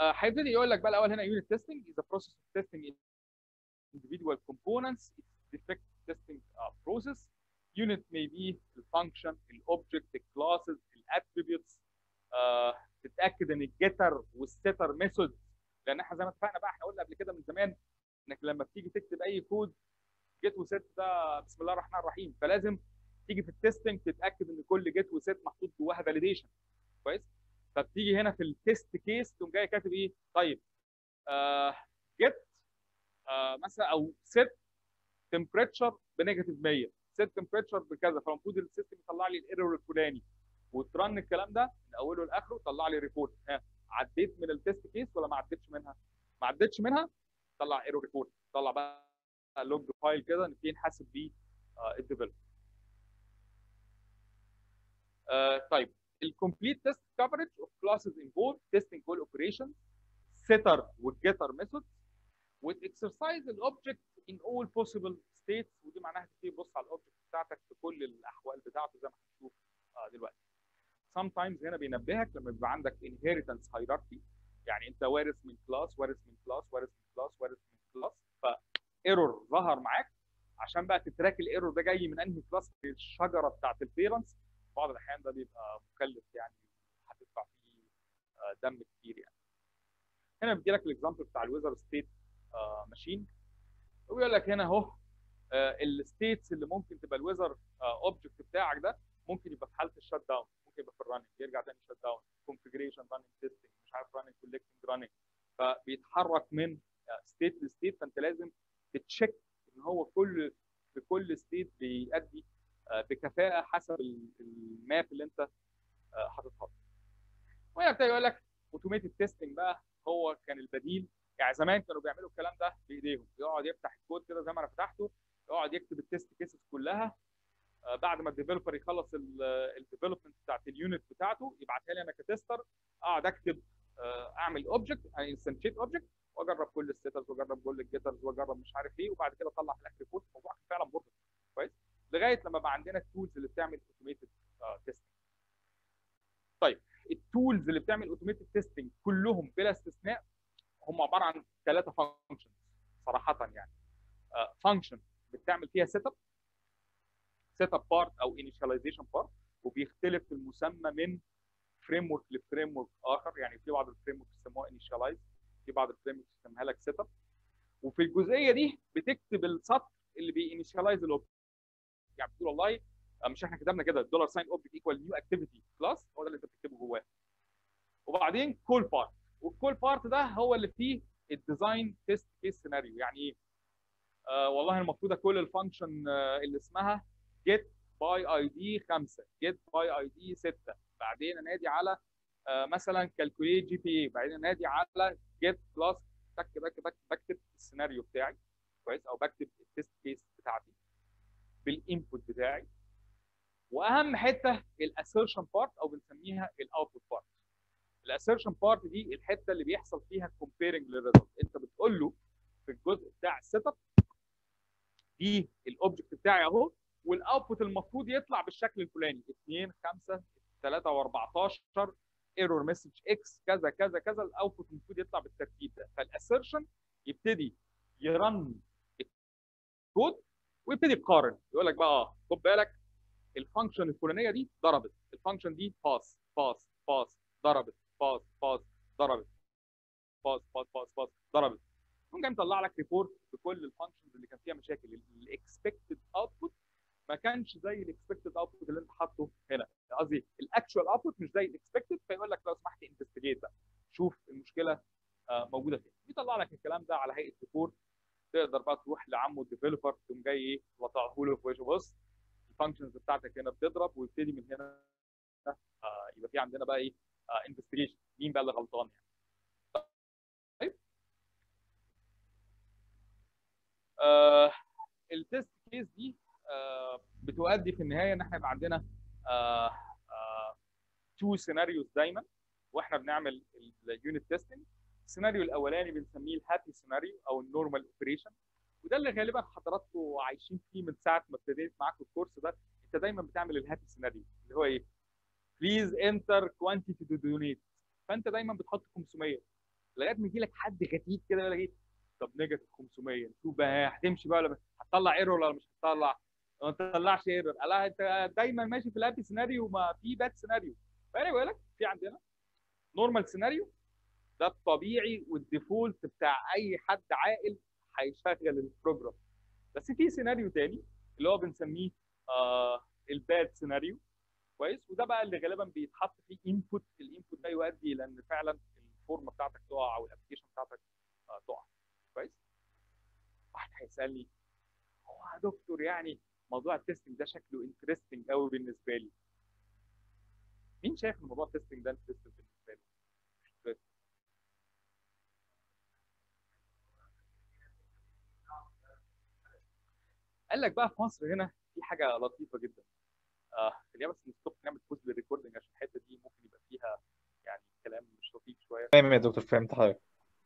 آه، هيبتدي يقول لك بقى الاول هنا unit testing is a process of testing individual components it's defect testing uh, process unit may be the function الاوبجكت الكلاسز الاتريبيوتس تتاكد ان الجيتر والسيتر ميثود لان احنا زي ما اتفقنا بقى احنا قلنا قبل كده من زمان انك لما بتيجي تكتب اي كود جيت وسيت ده بسم الله الرحمن الرحيم فلازم تيجي في التستنج تتاكد ان كل جيت وسيت محطوط جواها فاليديشن كويس فبتيجي هنا في التست كيس تقوم جاي كاتب ايه طيب آه جيت آه مثلا او سيت تمبريتشر بنيجاتيف 100 سيت تمبريتشر بكذا فالمفروض السيستم يطلع لي الايرور الفلاني وترن الكلام ده من اوله لاخره طلع لي ريبورت ها عديت من التست كيس ولا ما عدتش منها؟ ما عدتش منها طلع ايرور ريبورت طلع بقى لوج فايل كده نبتدي نحاسب بيه الديفلوبر طيب الكومبليت تيست كفرج اوف كلاسز انفولد تيستنج كول اوبريشن setter والجيتر ميثود وتكسرسايز الاوبجكت in all possible states ودي معناها تبتدي تبص على الاوبجكت بتاعتك في كل الاحوال بتاعته زي ما هنشوف آه دلوقتي. sometimes هنا بينبهك لما بيبقى عندك inheritance hierarchy يعني انت وارث من كلاس وارث من كلاس وارث من كلاس وارث من كلاس فايرور ظهر معاك عشان بقى تتراك الايرور ده جاي من انهي كلاس في الشجره بتاعت البيرنتس بعض الاحيان ده بيبقى مكلف يعني هتدفع فيه آه دم كتير يعني. هنا بيدي لك الاكزامبل بتاع الويزر ستيت ماشين وبيقول لك هنا اهو الستيتس اللي ممكن تبقى الويزر اوبجكت بتاعك ده ممكن يبقى في حاله الشت داون ممكن يبقى في الرننج يرجع تاني شت داون كونفجريشن رننج تيستنج مش عارف رننج كولكتنج رننج فبيتحرك من ستيت لستيت فانت لازم تتشيك ان هو كل في كل ستيت بيأدي بكفاءه حسب الماب اللي انت حاططها وهنا ابتدى يقول لك اوتوميتد تيستنج بقى هو كان البديل يعني زمان كانوا بيعملوا الكلام ده بايديهم يقعد يفتح الكود كده زي ما انا فتحته يقعد يكتب التيست كيسز كلها آه بعد ما الديفلوبر يخلص الديفلوبمنت بتاعت اليونت بتاعته يبعتها لي انا كتستر اقعد اكتب آه اعمل اوبجكت انستنشيت اوبجكت واجرب كل السيترز واجرب كل الجيترز واجرب مش عارف ايه وبعد كده اطلع في الاخر ريبورت الموضوع كان فعلا مرهق كويس لغايه لما بقى عندنا التولز اللي بتعمل اوتوميتد تيستنج طيب التولز اللي بتعمل اوتوميتد تيستنج كلهم بلا استثناء هم عباره عن ثلاثه فانكشنز صراحه يعني فانكشن uh, بتعمل فيها سيت اب سيت اب بارت او انيشاليزيشن بارت وبيختلف المسمى من فريم ورك لفريم ورك اخر يعني في بعض الفريم ورك يسموها انيشاليز في بعض الفريم ورك يسميها لك سيت اب وفي الجزئيه دي بتكتب السطر اللي بينيشاليز الاوبجكت يعني بتقول والله مش احنا كتبنا كده الدولار ساين اوبجكت ايكوال نيو اكتيفيتي كلاس هو ده اللي انت بتكتبه جواه وبعدين كول بارت والكول بارت ده هو اللي فيه الديزاين تيست كيس سيناريو يعني ايه؟ آه والله المفروض كل الفانكشن آه اللي اسمها get by id 5 get by id 6 بعدين انادي على آه مثلا calculate جي بي اي بعدين انادي على get plus تك تك تك بكتب السيناريو بتاعي كويس او بكتب التيست كيس بتاعتي بالانبوت بتاعي واهم حته الاسيرشن بارت او بنسميها الاوتبوت بارت الاسيرشن بارت دي الحته اللي بيحصل فيها كومبيرنج للريزلت انت بتقول له في الجزء بتاع السيت اب دي الاوبجكت بتاعي اهو والاوتبوت المفروض يطلع بالشكل الفلاني 2 5 3 و14 ايرور مسج اكس كذا كذا كذا الاوتبوت المفروض يطلع بالترتيب ده فالاسيرشن يبتدي يرن الكود ويبتدي يقارن يقول لك بقى اه خد بالك الفانكشن الفلانيه دي ضربت الفانكشن دي باس باس باس ضربت باس باس ضربت باس باس باس باس ضربت يقوم جاي مطلع لك ريبورت بكل الفانكشنز اللي كان فيها مشاكل الاكسبكتد اوتبوت ما كانش زي الاكسبكتد اوتبوت اللي انت حاطه هنا قصدي الاكشوال اوتبوت مش زي الاكسبكتد فيقول لك لو سمحت انفستيجيت بقى شوف المشكله موجوده فين يطلع لك الكلام ده على هيئه ريبورت تقدر بقى تروح لعمه الديفلوبر تقوم جاي ايه لطعه له في وشه بص الفانكشنز بتاعتك هنا بتضرب ويبتدي من هنا آه يبقى في عندنا بقى ايه انفستيجيشن آه مين بقى اللي غلطان يعني طيب آه التست كيس دي آه بتؤدي في النهايه ان احنا يبقى عندنا آه آه تو سيناريوز دايما واحنا بنعمل اليونت تيستنج السيناريو الاولاني بنسميه الهابي سيناريو او النورمال اوبريشن وده اللي غالبا حضراتكم عايشين فيه من ساعه ما ابتديت معاكم الكورس ده انت دايما بتعمل الهابي سيناريو اللي هو ايه؟ بليز انتر كوانتيتي تو دونيت فانت دايما بتحط 500 لغايه ما يجي لك حد غتيت كده يقول لك ايه طب نيجاتيف 500 شوف بقى هتمشي بقى ولا هتطلع ايرور ولا مش هتطلع ما تطلعش ايرور لا انت دايما ماشي في الهابي سيناريو ما في باد سيناريو فانا بقول لك في عندنا نورمال سيناريو ده الطبيعي والديفولت بتاع اي حد عاقل هيشغل البروجرام بس في سيناريو تاني اللي هو بنسميه آه الباد سيناريو كويس وده بقى اللي غالبا بيتحط فيه انبوت الانبوت ده يؤدي الى ان فعلا الفورمه بتاعتك تقع او الابلكيشن بتاعتك آه تقع كويس واحد هيسالني هو يا دكتور يعني موضوع التستنج ده شكله انترستنج قوي بالنسبه لي مين شايف ان موضوع التستنج ده انترستنج بالنسبه له قال لك بقى في مصر هنا في حاجه لطيفه جدا آه خلينا بس نستوب نعمل بوز للريكوردنج عشان الحته دي ممكن يبقى فيها يعني كلام مش لطيف شويه فاهم يا دكتور فهمت حضرتك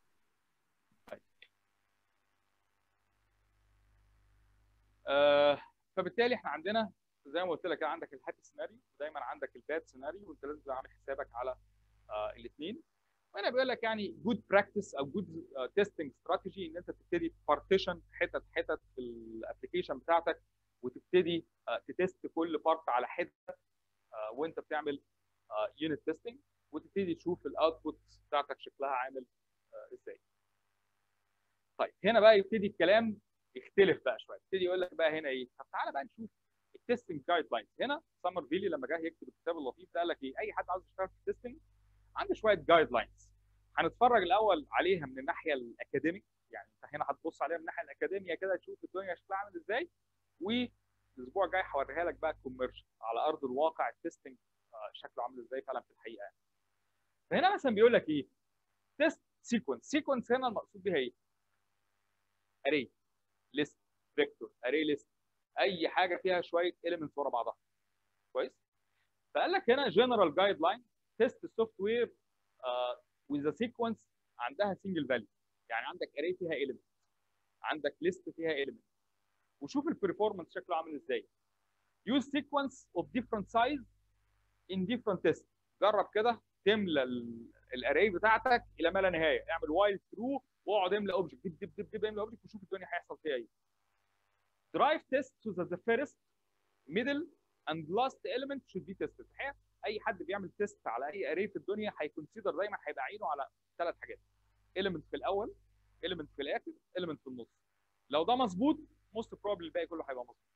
آه فبالتالي احنا عندنا زي ما قلت لك عندك الهابي سيناريو ودايما عندك الباد سيناريو وانت لازم تبقى عامل حسابك على آه الاثنين وانا بقول لك يعني جود براكتس او جود تيستنج استراتيجي ان انت تبتدي بارتيشن حتت حتت في الابلكيشن بتاعتك وتبتدي آه تتست كل بارت على حته آه وانت بتعمل يونت تيستنج وتبتدي تشوف الاوتبوت بتاعتك شكلها عامل ازاي. طيب هنا بقى يبتدي الكلام يختلف بقى شويه يبتدي يقول لك بقى هنا ايه طب تعالى بقى نشوف التستنج جايد لاينز هنا سمر فيلي لما جه يكتب الكتاب اللطيف ده قال لك ايه اي حد عاوز يشتغل في التستنج عنده شويه جايد لاينز هنتفرج الاول عليها من الناحيه الاكاديميك يعني انت هنا هتبص عليها من الناحيه الاكاديميه كده تشوف الدنيا شكلها عامل ازاي والاسبوع الجاي هوريها لك بقى كوميرشال على ارض الواقع التستنج شكله عامل ازاي فعلا في الحقيقه يعني. فهنا مثلا بيقول لك ايه تيست سيكونس سيكونس هنا المقصود بيها ايه اري ليست فيكتور اري ليست اي حاجه فيها شويه اليمنتس ورا بعضها كويس فقال لك هنا جنرال جايد لاين تيست السوفت وير وذ سيكونس عندها سنجل فاليو يعني عندك اري فيها اليمنت عندك ليست فيها اليمنت وشوف البرفورمانس شكله عامل ازاي use sequence of different size in different tests جرب كده تملى الاري بتاعتك الى ما لا نهايه اعمل وايل ثرو واقعد املى اوبجكت دب دب دب دب املى اوبجكت وشوف الدنيا هيحصل فيها ايه drive test to the first middle and last element should be tested الحقيقه اي حد بيعمل تيست على اي اري في الدنيا هيكونسيدر دايما هيبقى عينه على ثلاث حاجات element في الاول element في الاخر element في النص لو ده مظبوط most probably الباقي كله هيبقى مظبوط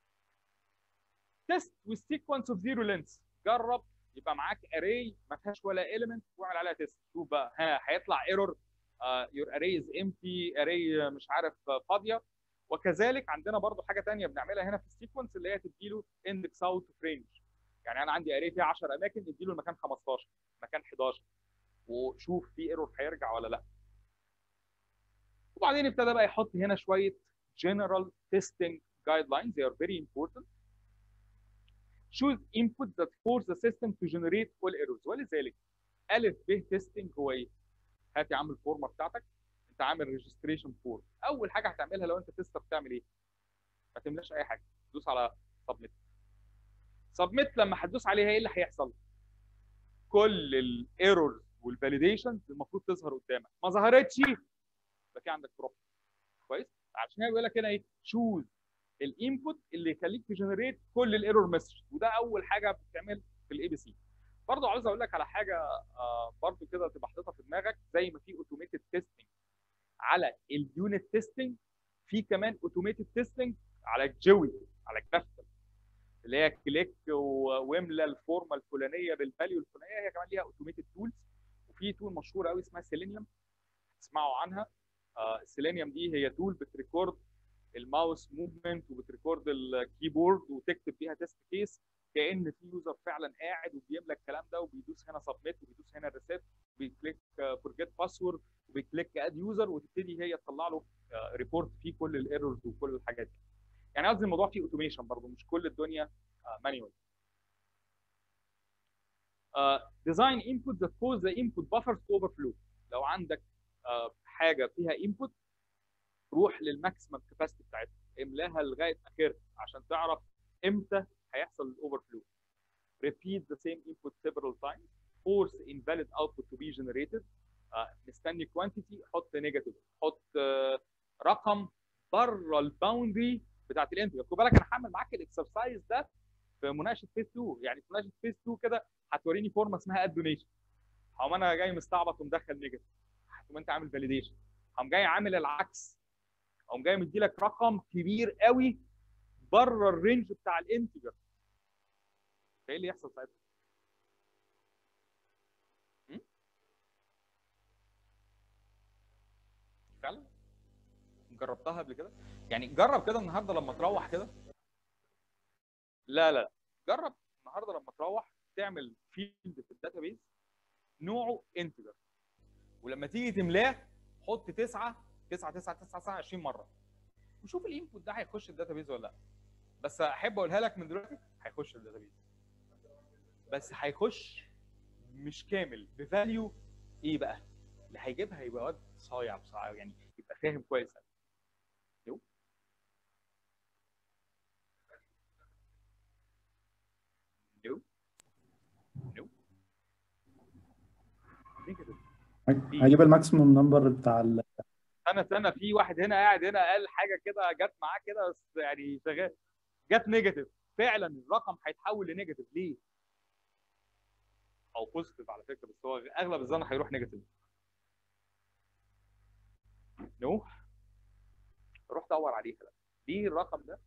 test with sequence of zero lengths جرب يبقى معاك اري ما فيهاش ولا element واعمل عليها تيست شوف بقى ها هيطلع ايرور يور اري از امتي اري مش عارف فاضيه وكذلك عندنا برضو حاجه ثانيه بنعملها هنا في السيكونس اللي هي تديله اندكس اوت اوف رينج يعني انا عندي اري فيها 10 اماكن اديله المكان 15 مكان 11 وشوف في ايرور هيرجع ولا لا وبعدين ابتدى بقى يحط هنا شويه general testing guidelines they are very important choose input that force the system to generate all errors ولذلك الف ب تيستنج هو ايه؟ هات يا عم الفورمه بتاعتك انت عامل ريجستريشن فورم اول حاجه هتعملها لو انت تيستر بتعمل ايه؟ ما تملاش اي حاجه دوس على سبميت سبميت لما هتدوس عليها ايه اللي هيحصل؟ كل الايرورز والفاليديشنز المفروض تظهر قدامك ما ظهرتش يبقى في عندك بروبلم كويس؟ عشان كده بيقول لك هنا ايه؟ شوز الانبوت اللي يخليك تجنريت كل الايرور مسج وده اول حاجه بتتعمل في الاي بي سي برضه عاوز اقول لك على حاجه آه برضه كده تبقى حاططها في دماغك زي ما في اوتوميتد تيستنج على اليونت تيستنج في كمان اوتوميتد تيستنج على الجوي على الجرافيكال اللي هي كليك واملى الفورمه الفلانيه بالفاليو الفلانيه هي كمان ليها اوتوميتد تولز وفي تول مشهوره قوي اسمها سيلينيوم تسمعوا عنها آه السيلينيوم دي هي تول بتريكورد الماوس موفمنت وبتريكورد الكيبورد وتكتب بيها تيست كيس كان في يوزر فعلا قاعد وبيملى الكلام ده وبيدوس هنا سبميت وبيدوس هنا ريسيت وبيكليك فورجيت باسورد وبيكليك اد يوزر وتبتدي هي تطلع له ريبورت فيه كل الايرورز وكل الحاجات دي. يعني قصدي الموضوع فيه اوتوميشن برضه مش كل الدنيا مانيوال. ديزاين انبوت ذات كوز ذا انبوت بافرز تو اوفر فلو لو عندك uh, حاجه فيها انبوت روح للماكسيمم كاباسيتي بتاعتها املاها لغايه اخرها عشان تعرف امتى هيحصل الاوفر فلو repeat the same input several times force invalid output to be generated آه، مستني كوانتيتي حط نيجاتيف حط آه، رقم بره الباوندري بتاعت الانتجر خد بالك انا هعمل معاك الاكسرسايز ده في مناقشه فيز 2 يعني في مناقشه فيز 2 كده هتوريني فورمه اسمها اد دونيشن هقوم انا جاي مستعبط ومدخل نيجاتيف هتقوم انت عامل فاليديشن هقوم جاي عامل العكس هقوم جاي مدي لك رقم كبير قوي بره الرينج بتاع الانتجر فايه اللي يحصل ساعتها؟ م? فعلا جربتها قبل كده يعني جرب كده النهارده لما تروح كده لا لا لا جرب النهارده لما تروح تعمل فيلد في الداتابيز نوعه انتجر ولما تيجي تملاه حط 9 9 9 9 9 20 مره وشوف الانبوت ده هيخش الداتابيز ولا لا بس احب اقولها لك من دلوقتي هيخش الداتابيز بس هيخش مش كامل بفاليو ايه بقى؟ اللي هيجيبها يبقى واد صايع بصراحه يعني يبقى فاهم كويس قوي يو يو يو ليه كده؟ هجيب الماكسيموم نمبر بتاع ال... انا استنى في واحد هنا قاعد هنا قال حاجه كده جت معاه كده بس يعني شغال جت نيجاتيف فعلا الرقم هيتحول لنيجاتيف ليه؟ او بوزيتيف على فكره بس هو اغلب الظن هيروح نيجاتيف نو روح دور عليه كده ليه الرقم ده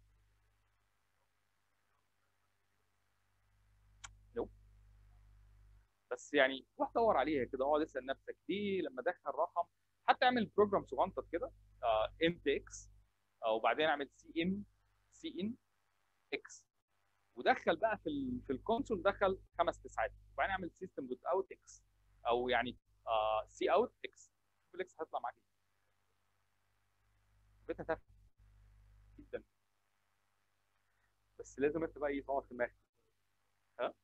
نو بس يعني روح دور عليها كده اقعد اسال نفسك ليه لما ادخل رقم حتى اعمل بروجرام صغنطط كده ام تي اكس وبعدين اعمل سي ام سي ان اكس ودخل بقى في ال في الكونسول دخل خمس تسعات وبعدين اعمل سيستم دوت اوت اكس او يعني سي اوت اكس شوف الاكس هيطلع معاك ايه بيتها تافهه جدا بس لازم انت بقى ايه تقعد في دماغك ها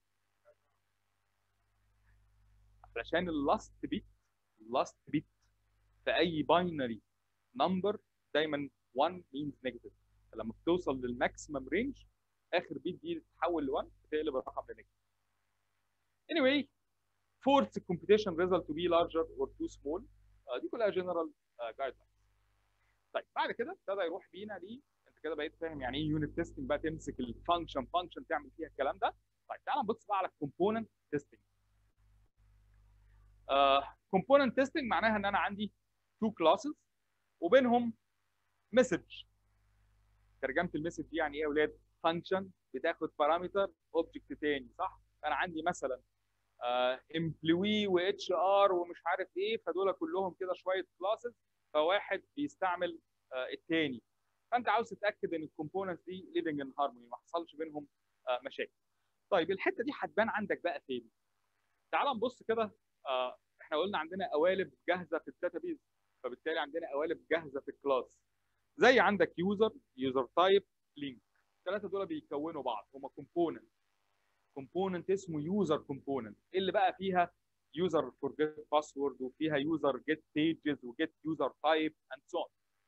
علشان اللاست بيت اللاست بيت في اي باينري نمبر دايما 1 means negative فلما بتوصل للماكسيمم رينج اخر بيت دي تتحول ل 1 بتقلب الرقم لنيجاتيف anyway force computation result to be larger or too small آه دي كلها general جايد لاينز طيب بعد كده ابتدى يروح بينا ل انت كده بقيت فاهم يعني ايه يونت تيستنج بقى تمسك الفانكشن فانكشن تعمل فيها الكلام ده طيب تعال نبص بقى على الكومبوننت تيستنج كومبوننت تيستنج معناها ان انا عندي تو كلاسز وبينهم مسج ترجمه المسج دي يعني ايه يا اولاد فانكشن بتاخد بارامتر اوبجكت تاني صح انا عندي مثلا امبلوي واتش ار ومش عارف ايه فدول كلهم كده شويه كلاسز فواحد بيستعمل آه التاني فانت عاوز تتاكد ان الكومبوننتس دي ليفنج ان هارموني ما حصلش بينهم آه مشاكل طيب الحته دي هتبان عندك بقى فين تعال نبص كده آه احنا قلنا عندنا قوالب جاهزه في الداتابيز فبالتالي عندنا قوالب جاهزه في الكلاس زي عندك يوزر يوزر تايب لينك الثلاثه دول بيكونوا بعض هما كومبوننت كومبوننت اسمه يوزر كومبوننت اللي بقى فيها يوزر فورجيت باسورد وفيها يوزر جيت بيجز وجيت يوزر تايب اند سو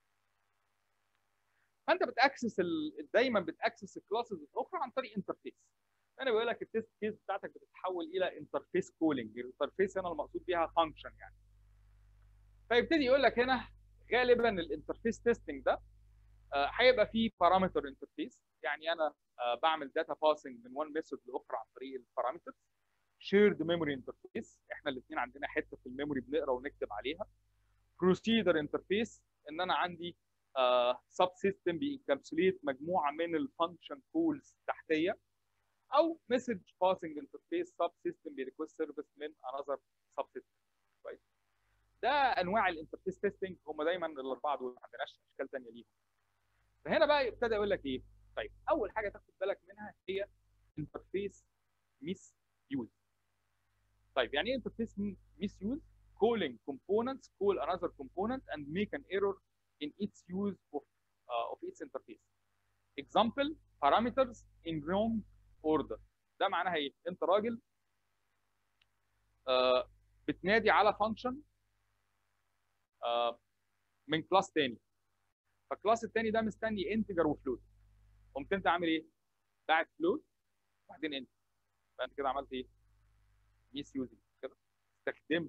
فانت بتاكسس ال... دايما بتاكسس الكلاسز الاخرى عن طريق انترفيس انا بقول لك التست كيس بتاعتك بتتحول الى انترفيس كولينج الانترفيس هنا المقصود بيها فانكشن يعني فيبتدي يقول لك هنا غالبا الانترفيس تيستنج ده هيبقى فيه بارامتر انترفيس يعني انا آه بعمل داتا باسنج من وان ميثود لاخرى عن طريق البارامترز شيرد ميموري انترفيس احنا الاثنين عندنا حته في الميموري بنقرا ونكتب عليها بروسيدر انترفيس ان انا عندي سب سيستم بينكابسوليت مجموعه من الفانكشن كولز تحتيه او مسج باسنج انترفيس سب سيستم بيريكوست سيرفيس من انذر سب سيستم كويس ده انواع الانترفيس تيستنج هم دايما الاربعه دول ما عندناش اشكال ثانيه ليهم فهنا بقى ابتدى يقول لك ايه طيب اول حاجه تاخد بالك منها هي انترفيس ميس يوز طيب يعني ايه انترفيس ميس يوز calling components call another component and make an error in its use of uh, of its interface example parameters in wrong order ده معناها ايه انت راجل uh, بتنادي على فانكشن uh, من كلاس تاني فالكلاس التاني ده مستني انتجر وفلوت قمت انت عامل ايه؟ باعت فلوت وبعدين انت فانت كده عملت ايه؟ ميس يوزنج كده استخدمت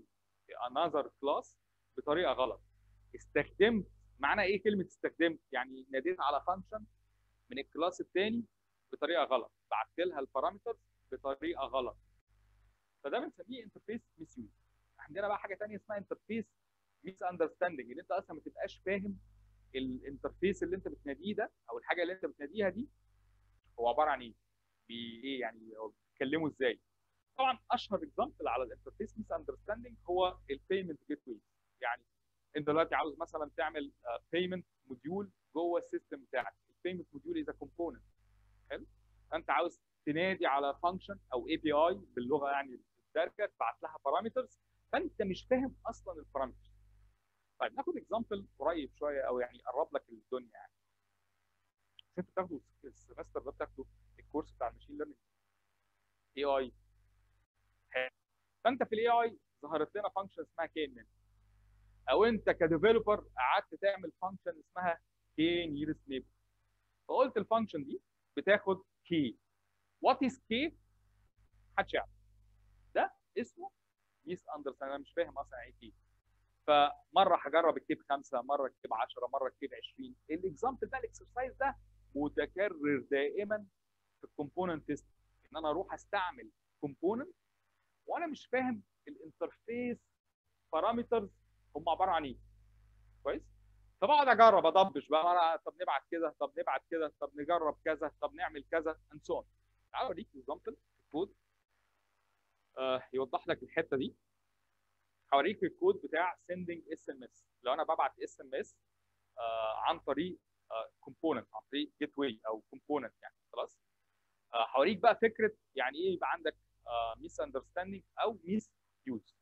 another class بطريقه غلط استخدمت معنى ايه كلمه استخدمت يعني ناديت على فانكشن من الكلاس الثاني بطريقه غلط بعت لها البارامترز بطريقه غلط فده بنسميه انترفيس ميس يوز عندنا بقى حاجه ثانيه اسمها انترفيس ميس اندرستاندنج ان انت اصلا ما تبقاش فاهم الانترفيس اللي انت بتناديه ده او الحاجه اللي انت بتناديها دي هو عباره عن ايه؟ ايه يعني هو بيتكلموا ازاي؟ طبعا اشهر اكزامبل على الانترفيس ميس اندرستاندنج هو البيمنت جيت واي يعني انت دلوقتي عاوز مثلا تعمل بيمنت موديول جوه السيستم بتاعك البيمنت موديول از كومبوننت حلو فانت عاوز تنادي على فانكشن او اي بي اي باللغه يعني الدارجه تبعت لها بارامترز فانت مش فاهم اصلا البارامترز طيب ناخد اكزامبل قريب شويه او يعني يقرب لك الدنيا يعني بس انت بتاخده السمستر ده بتاخده الكورس بتاع الماشين ليرنينج اي اي فانت في الاي اي ظهرت لنا فانكشن اسمها كين من او انت كديفلوبر قعدت تعمل فانكشن اسمها كي نيرست نيبر فقلت الفانكشن دي بتاخد كي وات از كي محدش يعرف ده اسمه ميس اندرستاند انا مش فاهم اصلا ايه كي فمره هجرب الكيب خمسه مره الكيب 10 مره الكيب 20 الاكزامبل ده الاكسرسايز ده متكرر دائما في الكومبوننت تيست ان انا اروح استعمل كومبوننت وانا مش فاهم الانترفيس بارامترز هم عباره عن ايه كويس فبقعد اجرب اضبش بقى طب نبعت كده طب نبعت كده طب نجرب كذا طب نعمل كذا اند سو تعال اوريك اكزامبل في الكود آه يوضح لك الحته دي هوريك الكود بتاع sending اس ام اس لو انا ببعت اس ام اس عن طريق كومبوننت عن طريق جيت واي او كومبوننت يعني خلاص هوريك بقى فكره يعني ايه يبقى عندك ميس اندرستاندينج او ميس يوز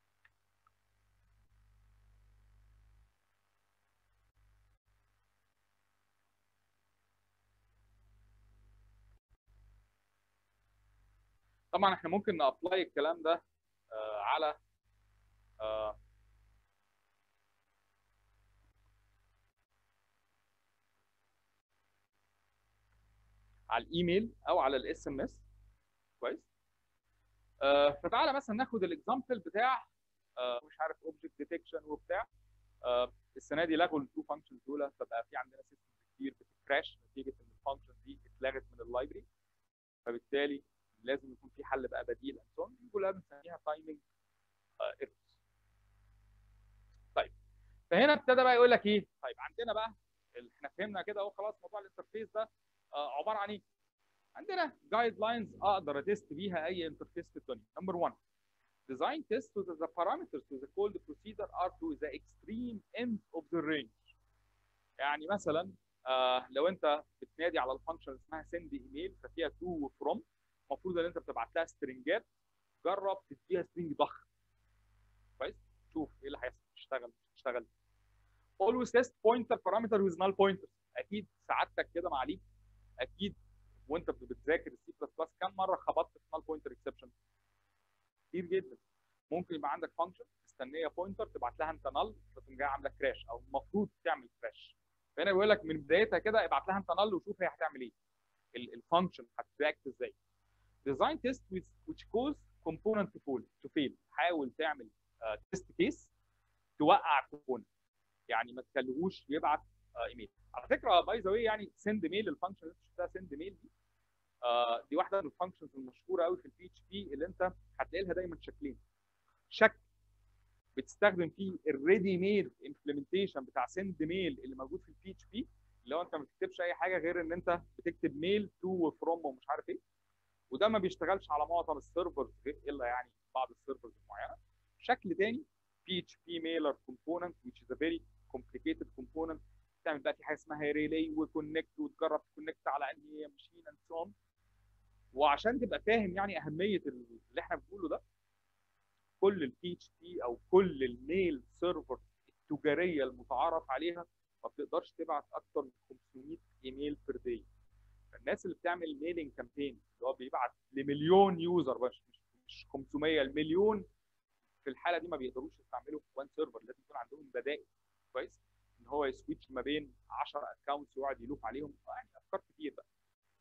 طبعا احنا ممكن نابلاي الكلام ده آه على آه على الايميل او على الاس ام اس كويس آه فتعالى مثلا ناخد الاكزامبل بتاع آه مش عارف اوبجكت ديتكشن وبتاع آه السنه دي لغوا التو فانكشنز دول فبقى في عندنا سيستم كتير بتكراش نتيجه ان الفانكشن دي اتلغت من اللايبرري فبالتالي لازم يكون في حل بقى بديل اند دي كلها بنسميها تايمنج ايرورز طيب فهنا ابتدى بقى يقول لك ايه طيب عندنا بقى احنا فهمنا كده اهو خلاص موضوع الانترفيس ده آه عباره عن ايه عندنا جايد لاينز اقدر اتست بيها اي انترفيس في الدنيا نمبر 1 design test so that the parameters to the called procedure are to the extreme ends of the range يعني مثلا آه لو انت بتنادي على الفانكشن اسمها send ايميل ففيها to وفروم المفروض ان انت بتبعت لها سترنجات جرب تديها سترنج ضخم كويس شوف ايه اللي هيحصل تشتغل مش تشتغل always test pointer parameter with null pointer اكيد سعادتك كده معاليك اكيد وانت بتذاكر السي بلس بلس كم مره خبطت في null pointer exception كتير جدا ممكن يبقى عندك فانكشن مستنيه بوينتر تبعت لها انت نل فتقوم جايه عامله كراش او المفروض تعمل كراش فهنا بيقول لك من بدايتها كده ابعت لها انت نل وشوف هي هتعمل ايه الفانكشن هترياكت ازاي design test with which cause component to fail to fail حاول تعمل تيست uh, كيس توقع الكومبوننت يعني ما تخليهوش يبعت ايميل uh, على فكره باي ذا يعني سند ميل الفانكشن اللي انت شفتها سند ميل دي uh, دي واحده من الفانكشنز المشهوره قوي في البي اتش بي اللي انت هتلاقي لها دايما شكلين شكل بتستخدم فيه الريدي ميد امبلمنتيشن بتاع سند ميل اللي موجود في البي اتش بي اللي هو انت ما بتكتبش اي حاجه غير ان انت بتكتب ميل تو وفروم ومش عارف ايه وده ما بيشتغلش على معظم السيرفرز الا يعني بعض السيرفرز المعينه شكل تاني بي اتش بي ميلر كومبوننت which is a very complicated component تعمل بقى في حاجه اسمها ريلي وكونكت وتجرب تكونكت على انهي ماشين اند سو وعشان تبقى فاهم يعني اهميه اللي احنا بنقوله ده كل البي اتش بي او كل الميل سيرفر التجاريه المتعارف عليها ما بتقدرش تبعت اكتر من 500 ايميل بير داي الناس اللي بتعمل ميلينج كامبين اللي هو بيبعت لمليون يوزر مش مش 500 المليون في الحاله دي ما بيقدروش يستعملوا وان سيرفر لازم يكون عندهم بدائل كويس ان هو يسويتش ما بين 10 اكونتس ويقعد يلوف عليهم يعني افكار كتير بقى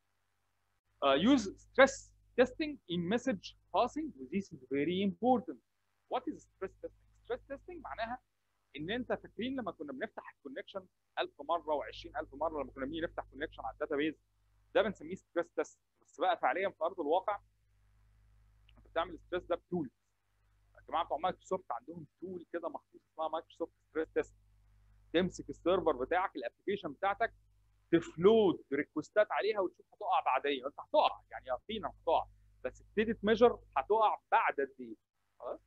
uh, use stress testing in message passing this is very important what is stress testing ستريس تيستنج معناها ان انت فاكرين لما كنا بنفتح الكونكشن 1000 مره و20000 مره لما كنا بنيجي نفتح كونكشن على الداتا بيز ده بنسميه ستريس تيست بس بقى فعليا في ارض الواقع انت بتعمل ستريس ده بتول يا جماعه بتوع مايكروسوفت عندهم تول كده مخصوص اسمها مايكروسوفت ستريس تيست تمسك السيرفر بتاعك الابلكيشن بتاعتك تفلود ريكوستات عليها وتشوف هتقع بعد ايه انت هتقع يعني يقينا هتقع بس تبتدي تميجر هتقع بعد قد ايه خلاص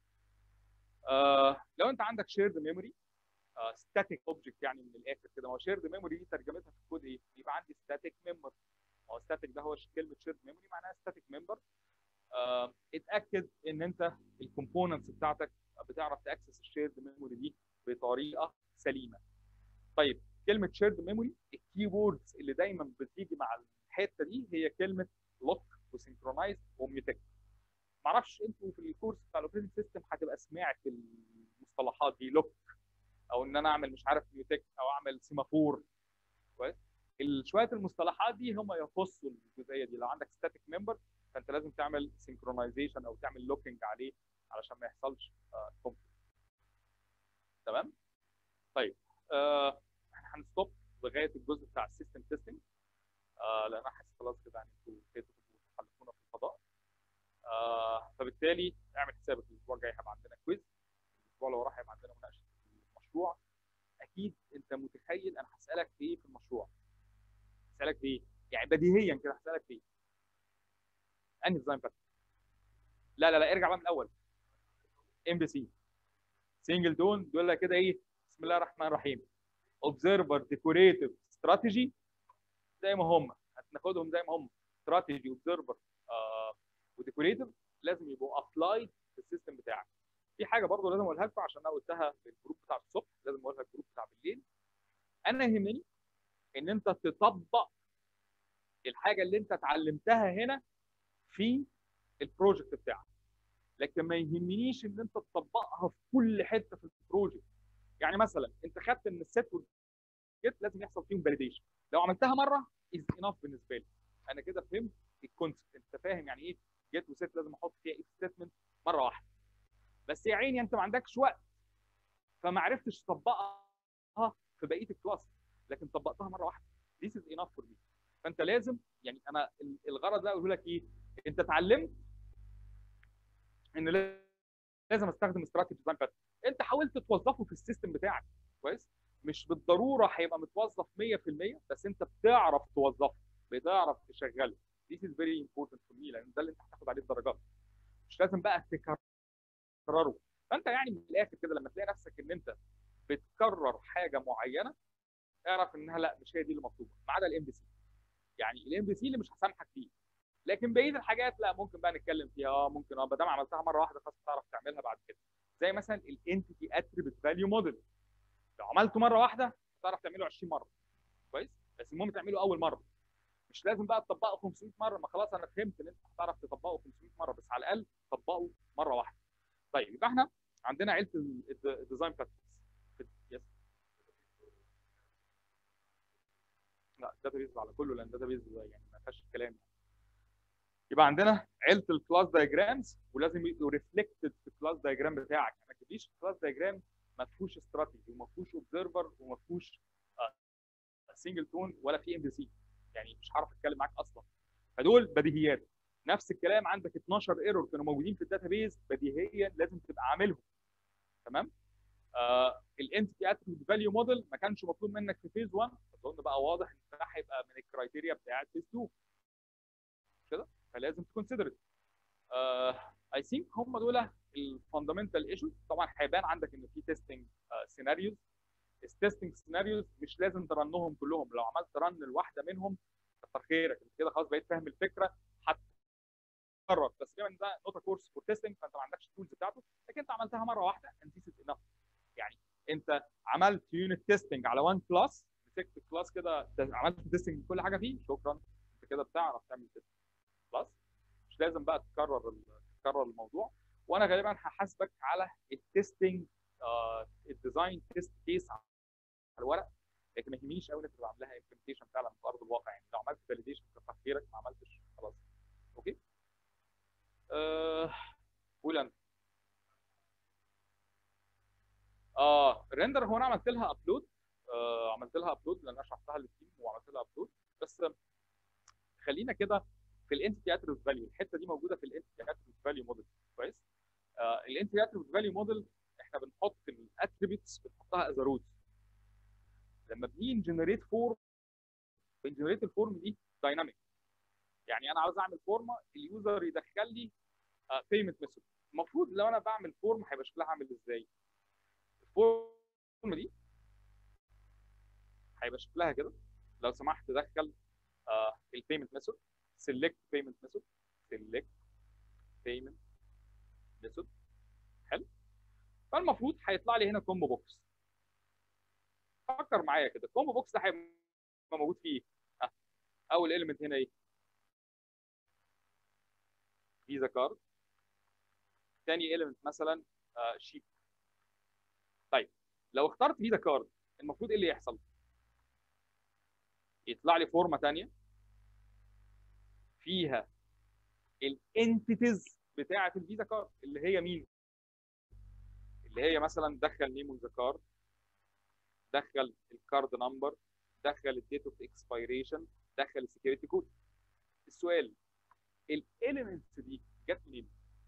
آه لو انت عندك شيرد ميموري ستاتيك اوبجكت يعني من الاخر كده ما هو شيرد ميموري دي ترجمتها في الكود ايه؟ يبقى عندي ستاتيك ميمبر هو ستاتيك ده هو كلمه شيرد ميموري معناها ستاتيك ميمبر آه اتاكد ان انت الكومبوننتس بتاعتك بتعرف تاكسس الشيرد ميموري دي بطريقه سليمه. طيب كلمه شيرد ميموري الكي ووردز اللي دايما بتيجي مع الحته دي هي كلمه لوك وسنكرونايز وميوتك. معرفش انتوا في الكورس بتاع الاوبريتنج سيستم هتبقى سمعت المصطلحات دي لوك او ان انا اعمل مش عارف ميوتك او اعمل سيمافور كويس شويه المصطلحات دي هم يخصوا الجزئيه دي لو عندك ستاتيك ممبر فانت لازم تعمل سينكرونايزيشن او تعمل لوكينج عليه علشان ما يحصلش كونفليكت تمام طيب آه احنا هنستوب لغايه الجزء بتاع السيستم تيستنج آه لان انا حاسس خلاص كده يعني انتوا ابتديتوا تحلفونا في الفضاء آه فبالتالي اعمل حسابك الاسبوع الجاي هيبقى عندنا كويز الاسبوع اللي وراه هيبقى عندنا مناقشه المشروع اكيد انت متخيل انا هسالك في ايه في المشروع هسالك في ايه يعني بديهيا كده هسالك في ايه انهي ديزاين باترن لا لا لا ارجع بقى من الاول ام بي سي سنجل تون دول لك كده ايه بسم الله الرحمن الرحيم اوبزرفر ديكوريتيف استراتيجي زي ما هم هناخدهم زي ما هم استراتيجي اوبزرفر وديكوريتيف لازم يبقوا ابلايد في السيستم بتاعك في حاجه برضه لازم اقولها لكم عشان انا قلتها في الجروب بتاع الصبح لازم اقولها في الجروب بتاع بالليل انا يهمني ان انت تطبق الحاجه اللي انت اتعلمتها هنا في البروجكت بتاعك لكن ما يهمنيش ان انت تطبقها في كل حته في البروجكت يعني مثلا انت خدت ان الست والجيت لازم يحصل فيهم فاليديشن لو عملتها مره از انف بالنسبه لي انا كده فهمت الكونسبت انت فاهم يعني ايه جيت وست لازم احط فيها اف ستيتمنت مره واحده بس يا عيني انت ما عندكش وقت فما عرفتش تطبقها في بقيه الكلاس لكن طبقتها مره واحده this is enough for me فانت لازم يعني انا الغرض ده اقول لك ايه انت اتعلمت ان لازم استخدم استراتيجي ديزاين باترن انت حاولت توظفه في السيستم بتاعك كويس مش بالضروره هيبقى متوظف 100% بس انت بتعرف توظفه بتعرف تشغله this is very important for me لان ده اللي انت هتاخد عليه الدرجات مش لازم بقى تكرره فانت يعني من الاخر كده لما تلاقي نفسك ان انت بتكرر حاجه معينه اعرف انها لا مش هي دي اللي مطلوبه ما عدا الام بي سي يعني الام بي سي اللي مش هسامحك فيه لكن بقيه الحاجات لا ممكن بقى نتكلم فيها اه ممكن اه ما دام عملتها مره واحده خلاص تعرف تعملها بعد كده زي مثلا الانتيتي اتريبيوت فاليو موديل لو عملته مره واحده تعرف تعمله 20 مره كويس بس المهم تعمله اول مره مش لازم بقى تطبقه 500 مره ما خلاص انا فهمت ان انت هتعرف تطبقه 500 مره بس على الاقل طبقه مره واحده طيب يبقى احنا عندنا عيله الديزاين باترنز يس لا الداتا بيز على كله لان الداتا بيز يعني ما فيهاش كلام يبقى عندنا عيله الكلاس دايجرامز ولازم يبقوا ريفلكتد في الكلاس دايجرام بتاعك ما تجيبليش الكلاس دايجرام ما فيهوش استراتيجي وما فيهوش اوبزرفر وما فيهوش سنجل تون ولا في ام بي سي يعني مش هعرف اتكلم معاك اصلا فدول بديهيات نفس الكلام عندك 12 ايرور كانوا موجودين في الداتا بيز بديهيا لازم تبقى عاملهم تمام آه الانتيتي اتريبيوت فاليو موديل ما كانش مطلوب منك في فيز 1 اظن بقى واضح ان ده هيبقى من الكرايتيريا بتاعت فيز 2 كده فلازم تكونسيدر اي ثينك هم دول الفاندمنتال ايشوز طبعا هيبان عندك ان في تيستنج سيناريوز التيستنج سيناريوز مش لازم ترنهم كلهم لو عملت رن لواحده منهم كتر خيرك انت كده خلاص بقيت فاهم الفكره هتقرر بس بما ان ده نوت كورس فور تيستنج فانت ما عندكش التولز بتاعته لكن انت عملتها مره واحده and this is enough يعني انت عملت يونت تيستنج على وان كلاس مسكت الكلاس كده عملت تيستنج كل حاجه فيه شكرا انت كده بتعرف تعمل تيستنج خلاص مش لازم بقى تكرر تكرر الموضوع وانا غالبا هحاسبك على التستنج الديزاين تيست كيس على الورق لكن ما يهمنيش قوي انك تبقى عاملها امبلمنتيشن فعلا في ارض الواقع يعني لو عملت فاليديشن كتر خيرك ما عملتش خلاص اوكي أه... قول انت الريندر هو انا عملت لها ابلود آه عملت لها ابلود لان انا شرحتها للتيم وعملت لها ابلود بس خلينا كده في الانتيتي اتريبيوت فاليو الحته دي موجوده في الانتيتي اتريبيوت فاليو موديل كويس آه الانتيتي اتريبيوت فاليو موديل احنا بنحط الاتريبيوتس بنحطها از روت لما بنيجي نجنريت فورم بنجنريت الفورم دي دايناميك يعني انا عاوز اعمل فورمه اليوزر يدخل لي بيمنت ميثود المفروض لو انا بعمل فورم هيبقى شكلها عامل ازاي الفورم دي هيبقى شكلها كده لو سمحت دخل البيمنت ميثود سيلكت بيمنت ميثود سيلكت بيمنت ميثود حلو فالمفروض هيطلع لي هنا كومبو بوكس فكر معايا كده الكومبو بوكس ده هيبقى موجود فيه ايه؟ اول اليمنت هنا ايه؟ فيزا كارد ثاني اليمنت مثلا آه شيك طيب لو اخترت فيزا كارد المفروض ايه اللي يحصل؟ يطلع لي فورمه ثانيه فيها الانتيتيز بتاعه الفيزا كارد اللي هي مين؟ اللي هي مثلا دخل نيم ذا كارد دخل الكارد نمبر دخل الديت اوف اكسبيريشن دخل السكيورتي كود السؤال الاليمنتس دي جت منين؟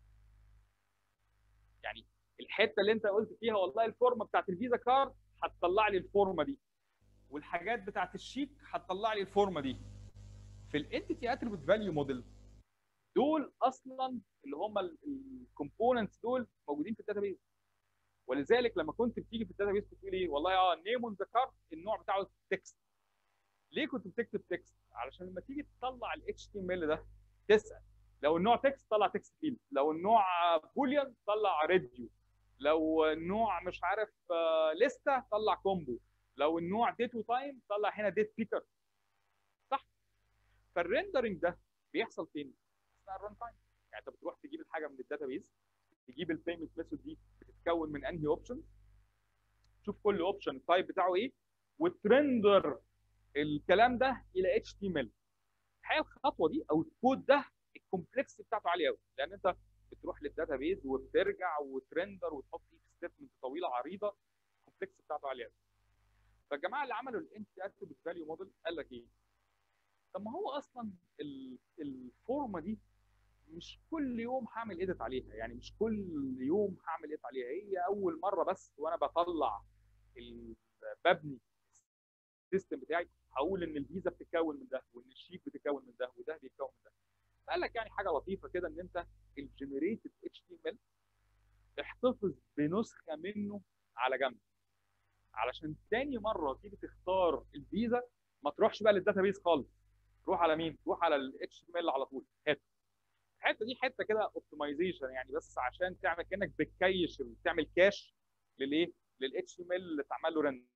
يعني الحته اللي انت قلت فيها والله الفورمه بتاعت الفيزا كارد هتطلع لي الفورمه دي والحاجات بتاعت الشيك هتطلع لي الفورمه دي في الانتيتي اتريبيوت فاليو موديل دول اصلا اللي هم الكومبوننتس دول موجودين في الداتابيز ولذلك لما كنت بتيجي في الداتابيز بتقول ايه والله اه نيم اون ذا كارد النوع بتاعه تكست ليه كنت بتكتب تكست علشان لما تيجي تطلع الاتش تي ام ال ده تسال لو النوع تكست طلع تكست فيلد لو النوع بوليان طلع ريديو لو النوع مش عارف لسته طلع كومبو لو النوع ديت وتايم طلع هنا ديت بيكر صح فالريندرنج ده بيحصل فين؟ اثناء الران تايم يعني انت بتروح تجيب الحاجه من الداتابيز تجيب البيمنت ميثود دي بتتكون من انهي اوبشن تشوف كل اوبشن التايب بتاعه ايه وترندر الكلام ده الى اتش تي ام ال الحقيقه الخطوه دي او الكود ده الكومبلكس بتاعته عاليه قوي لان انت بتروح للداتابيز وبترجع وترندر وتحط اف ستيتمنت طويله عريضه الكومبلكس بتاعته عاليه قوي فالجماعه اللي عملوا الانتي اتريبيوت فاليو موديل قال لك ايه؟ طب ما هو اصلا الفورمه دي مش كل يوم هعمل ايديت عليها يعني مش كل يوم هعمل ايديت عليها هي اول مره بس وانا بطلع ببني السيستم بتاعي هقول ان الفيزا بتتكون من ده وان الشيك بتتكون من ده وده بيتكون من ده قال لك يعني حاجه لطيفه كده ان انت الجنريتد اتش تي ام ال احتفظ بنسخه منه على جنب علشان تاني مره تيجي تختار الفيزا ما تروحش بقى للداتابيز خالص روح على مين؟ روح على الاتش تي ام ال على طول هات الحته دي حته كده اوبتمايزيشن يعني بس عشان تعمل كانك بتكيش تعمل كاش للايه؟ للاتش تي ام ال اللي اتعمل له رن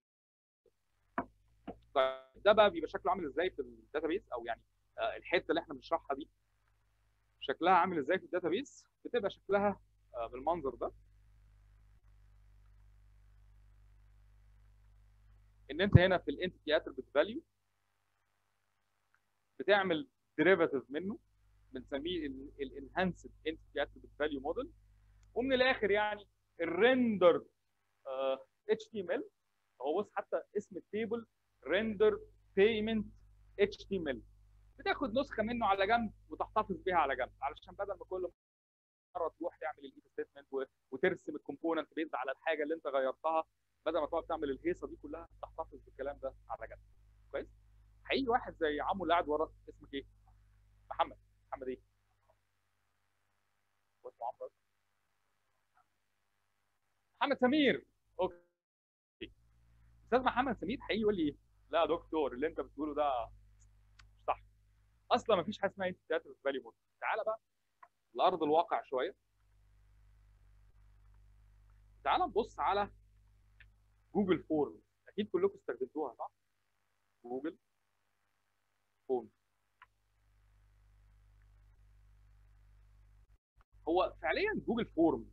طيب ده بقى بيبقى شكله عامل ازاي في الداتابيز او يعني آه الحته اللي احنا بنشرحها دي شكلها عامل ازاي في الداتابيز بتبقى شكلها آه بالمنظر ده ان انت هنا في الانتيتي اتريبيوت فاليو بتعمل ديريفاتيف منه بنسميه الانهانسد انتيتي اتريبيوت فاليو موديل ومن الاخر يعني الريندر اتش تي ام ال هو بص حتى اسم التيبل ريندر بيمنت اتش تي ام ال بتاخد نسخه منه على جنب وتحتفظ بيها على جنب علشان بدل ما كل مره تروح تعمل الايف ستيتمنت وترسم الكومبوننت بيزد على الحاجه اللي انت غيرتها بدل ما تقعد تعمل الهيصه دي كلها تحتفظ بالكلام ده على جنب كويس هيجي واحد زي عمو اللي قاعد ورا اسمك ايه؟ محمد محمد ايه؟ اسمه عمرو محمد سمير اوكي استاذ محمد سمير هيجي يقول لي ايه؟ لا يا دكتور اللي انت بتقوله ده مش صح اصلا ما فيش حاجه اسمها انت تياتر فاليو مود تعالى بقى لارض الواقع شويه تعالى نبص على جوجل فورم اكيد كلكم استخدمتوها صح؟ جوجل فورم هو فعليا جوجل فورم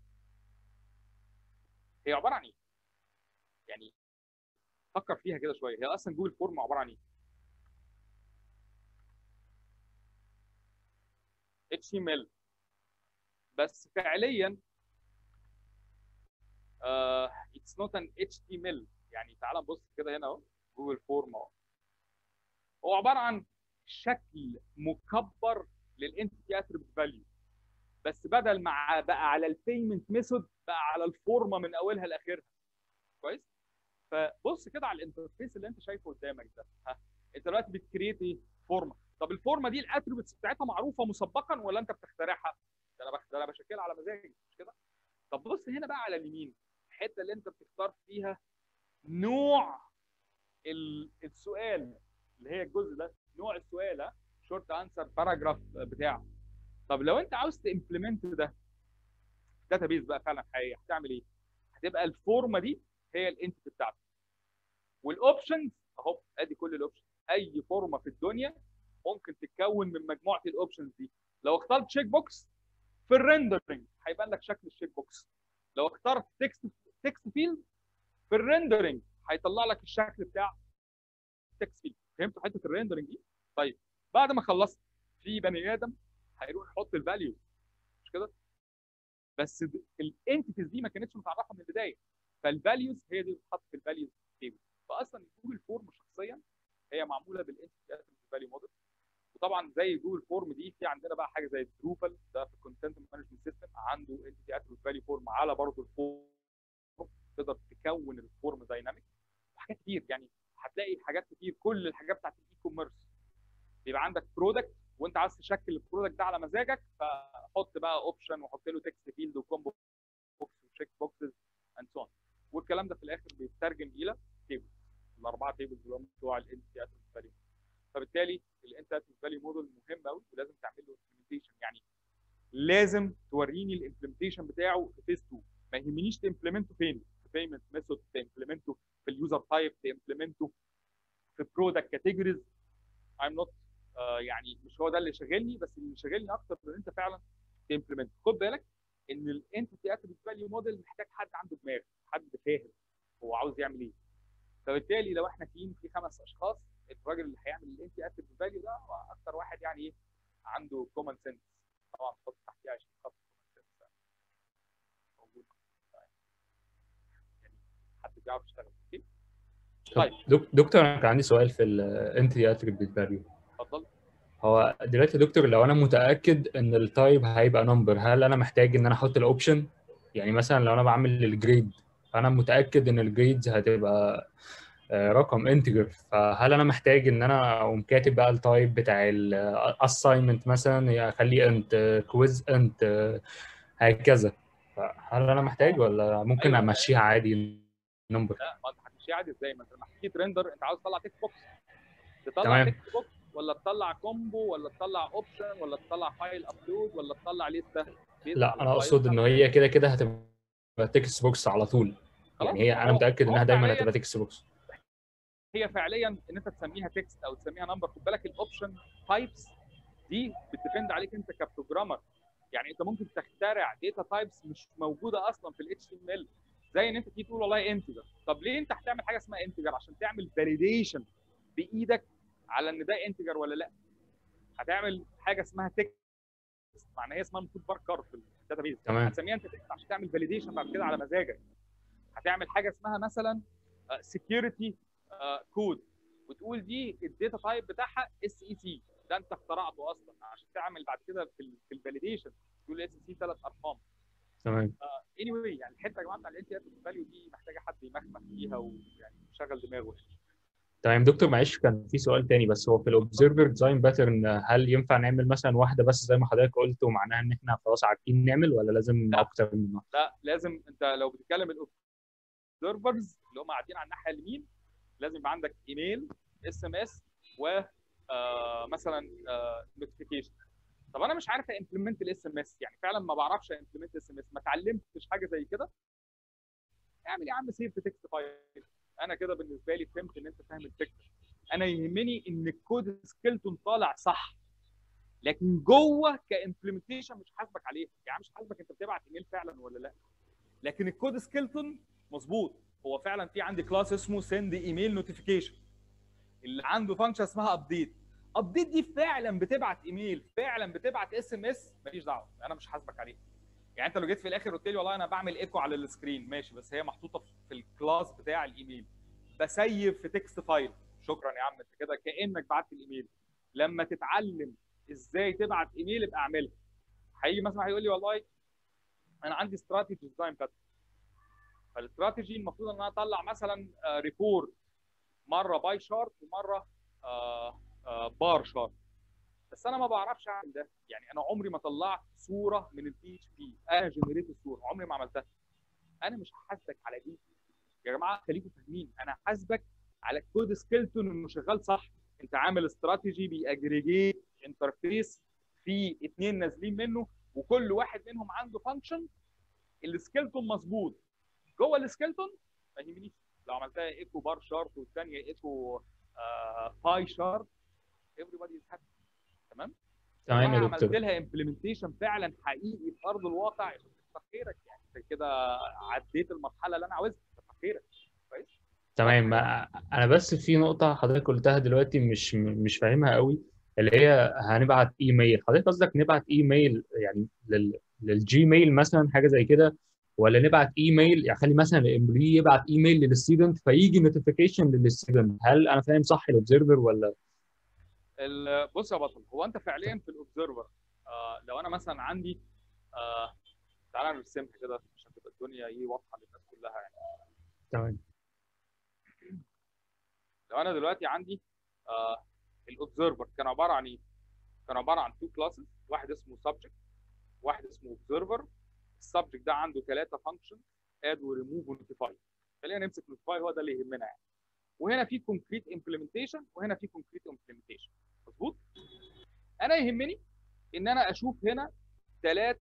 هي عباره عن ايه؟ يعني فكر فيها كده شويه هي اصلا جوجل فورم عباره عن ايه؟ اتش ام ال بس فعليا اتس نوت ان اتش تي ام ال يعني تعال نبص كده هنا اهو جوجل فورم اهو هو عباره عن شكل مكبر للانتيتي اتريبيوت فاليو بس بدل ما بقى على البيمنت ميثود بقى على الفورمه من اولها لاخرها كويس فبص كده على الانترفيس اللي انت شايفه قدامك ده ها انت دلوقتي بتكريت ايه فورمه طب الفورمه دي الاتريبيوتس بتاعتها معروفه مسبقا ولا انت بتخترعها ده انا ده انا بشكلها على مزاجي مش كده طب بص هنا بقى على اليمين الحته اللي انت بتختار فيها نوع السؤال اللي هي الجزء ده نوع السؤال شورت انسر باراجراف بتاعه طب لو انت عاوز تمبلمنت ده داتا بيز بقى فعلا حقيقي هتعمل ايه؟ هتبقى الفورمه دي هي الانتيتي بتاعتك والاوبشنز اهو ادي كل الاوبشنز اي فورمه في الدنيا ممكن تتكون من مجموعه الاوبشنز دي لو اخترت تشيك بوكس في الريندرنج هيبان لك شكل التشيك بوكس لو اخترت تكست تكست فيلد في الريندرنج هيطلع لك الشكل بتاع التكست فيلد فهمتوا حته الريندرنج دي طيب بعد ما خلصت في بني ادم هيروح يحط الفاليو مش كده بس الانتيتيز دي ما كانتش متعرفه من البدايه فالفاليوز هي دي بتتحط في الفاليوز تيبل فاصلا جوجل فورم شخصيا هي معموله بالانتيتي فاليو موديل وطبعا زي جوجل فورم دي في عندنا بقى حاجه زي دروبل ده في الكونتنت مانجمنت سيستم عنده انتيتي اتريبيوت فاليو فورم على برضه الفورم تقدر تكون الفورم دايناميك وحاجات كتير يعني هتلاقي حاجات كتير كل الحاجات بتاعت الاي كوميرس بيبقى عندك برودكت وانت عايز تشكل البرودكت ده على مزاجك فحط بقى اوبشن وحط له تكست فيلد وكومبو بوكس وتشيك بوكسز اند سو والكلام ده في الاخر بيترجم الى تيبل الاربعه تيبلز اللي هم بتوع الانتي اتريبيوت فاليو فبالتالي الانتي اتريبيوت فاليو موديل مهم قوي ولازم تعمل له امبلمنتيشن يعني لازم توريني الامبلمنتيشن بتاعه في فيز 2 ما يهمنيش تمبلمنته فين في بيمنت ميثود تمبلمنته في اليوزر تايب تمبلمنته في برودكت كاتيجوريز I'm not آه يعني مش هو ده اللي شاغلني بس اللي شاغلني اكتر ان انت فعلا تمبلمنت خد بالك ان الانتيتي اتريبيوت فاليو موديل محتاج حد عنده دماغ حد فاهم هو عاوز يعمل ايه فبالتالي لو احنا تيم في خمس اشخاص الراجل اللي هيعمل الانتي اتريبيوت فاليو ده هو اكتر واحد يعني ايه عنده كومن سنس طبعا تحط تحتيه 20 خط كومن سنس موجود يعني حد بيعرف يشتغل اوكي طيب دكتور انا كان عندي سؤال في الانتي اتريبيوت فاليو اتفضل هو دلوقتي يا دكتور لو انا متاكد ان التايب هيبقى نمبر هل انا محتاج ان انا احط الاوبشن يعني مثلا لو انا بعمل الجريد فانا متاكد ان الجريدز هتبقى رقم انتجر فهل انا محتاج ان انا اقوم كاتب بقى التايب بتاع الاساينمنت مثلا اخليه انت كويز انت هكذا فهل انا محتاج ولا ممكن أيوة. امشيها عادي نمبر لا ما انت هتمشيها عادي ازاي ما انت لما هتيجي ترندر انت عاوز تطلع تكست بوكس تطلع تمام. تكست بوكس ولا تطلع كومبو ولا تطلع اوبشن ولا تطلع فايل ابلود ولا تطلع لسته لا انا اقصد ان هي كده كده هتبقى تكست بوكس على طول يعني هي انا هو- متاكد انها هو دايما فعلياً هتبقى تكست بوكس هي فعليا ان انت تسميها تكست او تسميها نمبر خد بالك الاوبشن تايبس دي بتديبند عليك انت كبروجرامر يعني انت ممكن تخترع داتا تايبس مش موجوده اصلا في الاتش تي ام ال زي ان انت تيجي تقول والله انتجر طب ليه انت هتعمل حاجه اسمها انتجر عشان تعمل فاليديشن بايدك على ان ده انتجر ولا لا هتعمل حاجه اسمها تكست معناها هي اسمها المفروض باركر في الداتا بيز تمام. هتسميها انت تكست عشان تعمل فاليديشن بعد كده على مزاجك هتعمل حاجه اسمها مثلا سكيورتي كود وتقول دي الداتا تايب بتاعها اس اي سي ده انت اخترعته اصلا عشان تعمل بعد كده في ال في الفاليديشن تقول اس سي ثلاث ارقام تمام اني anyway يعني الحته يا جماعه بتاع الانتي فاليو دي محتاجه حد يمخمخ فيها ويعني يشغل دماغه تمام دكتور معلش كان في سؤال تاني بس هو في الاوبزرفر ديزاين باترن هل ينفع نعمل مثلا واحده بس زي ما حضرتك قلت ومعناها ان احنا خلاص عارفين نعمل ولا لازم لا. اكتر من واحده؟ لا لازم انت لو بتتكلم الاوبزرفرز اللي هم قاعدين على الناحيه اليمين لازم يبقى عندك ايميل اس ام اس و آه، مثلا نوتيفيكيشن طب انا مش عارف امبلمنت الاس ام اس يعني فعلا ما بعرفش امبلمنت اس ام اس ما اتعلمتش حاجه زي كده اعمل يا عم سيف تكست فايل انا كده بالنسبه لي فهمت ان انت فاهم الفكره انا يهمني ان الكود سكيلتون طالع صح لكن جوه كامبلمنتيشن مش حاسبك عليه يعني مش حاسبك انت بتبعت ايميل فعلا ولا لا لكن الكود سكيلتون مظبوط هو فعلا في عندي كلاس اسمه سند ايميل نوتيفيكيشن اللي عنده فانكشن اسمها ابديت ابديت دي فعلا بتبعت ايميل فعلا بتبعت اس ام اس ماليش دعوه انا مش حاسبك عليه يعني انت لو جيت في الاخر قلت لي والله انا بعمل ايكو على السكرين ماشي بس هي محطوطه في الكلاس بتاع الايميل بسيف في تكست فايل شكرا يا عم انت كده كانك بعت الايميل لما تتعلم ازاي تبعت ايميل ابقى اعملها هيجي مثلا هيقول لي والله انا عندي استراتيجي ديزاين باترن فالاستراتيجي المفروض ان انا اطلع مثلا ريبورت مره باي شارت ومره آه، آه، بار شارت بس انا ما بعرفش اعمل ده يعني انا عمري ما طلعت صوره من البي اتش بي انا جنريت الصوره عمري ما عملتها انا مش هحاسبك على دي يا جماعه خليكم فاهمين انا حاسبك على كود سكيلتون انه شغال صح انت عامل استراتيجي بيأجريجيت انترفيس في اثنين نازلين منه وكل واحد منهم عنده فانكشن السكيلتون مظبوط جوه السكيلتون ما يهمنيش لو عملتها ايكو بار شارت والثانيه ايكو آه باي شارت everybody is happy تمام تمام انا يا عملت دكتور لها امبلمنتيشن فعلا حقيقي في ارض الواقع كتر خيرك يعني انت كده عديت المرحله اللي انا عاوزها كتر خيرك كويس تمام ما- انا بس في نقطه حضرتك قلتها دلوقتي مش مش فاهمها قوي اللي هي هنبعت ايميل حضرتك قصدك نبعت ايميل يعني لل للجيميل مثلا حاجه زي كده ولا نبعت ايميل يعني خلي مثلا الامبلوي يبعت ايميل للستودنت فيجي نوتيفيكيشن للستودنت هل انا فاهم صح الاوبزرفر ولا ال- بص يا بطل هو انت فعليا في الاوبزرفر آه لو انا مثلا عندي آه تعالى نرسمها كده عشان تبقى الدنيا ايه واضحه للناس كلها يعني تمام لو انا دلوقتي عندي آه الاوبزرفر كان عباره عن ايه؟ كان عباره عن تو كلاسز واحد اسمه سبجكت واحد اسمه اوبزرفر السبجكت ده عنده ثلاثه فانكشن اد وريموف ونوتيفاي خلينا نمسك نوتيفاي هو ده اللي يهمنا يعني وهنا في كونكريت امبلمنتيشن وهنا في كونكريت امبلمنتيشن مظبوط انا يهمني ان انا اشوف هنا ثلاث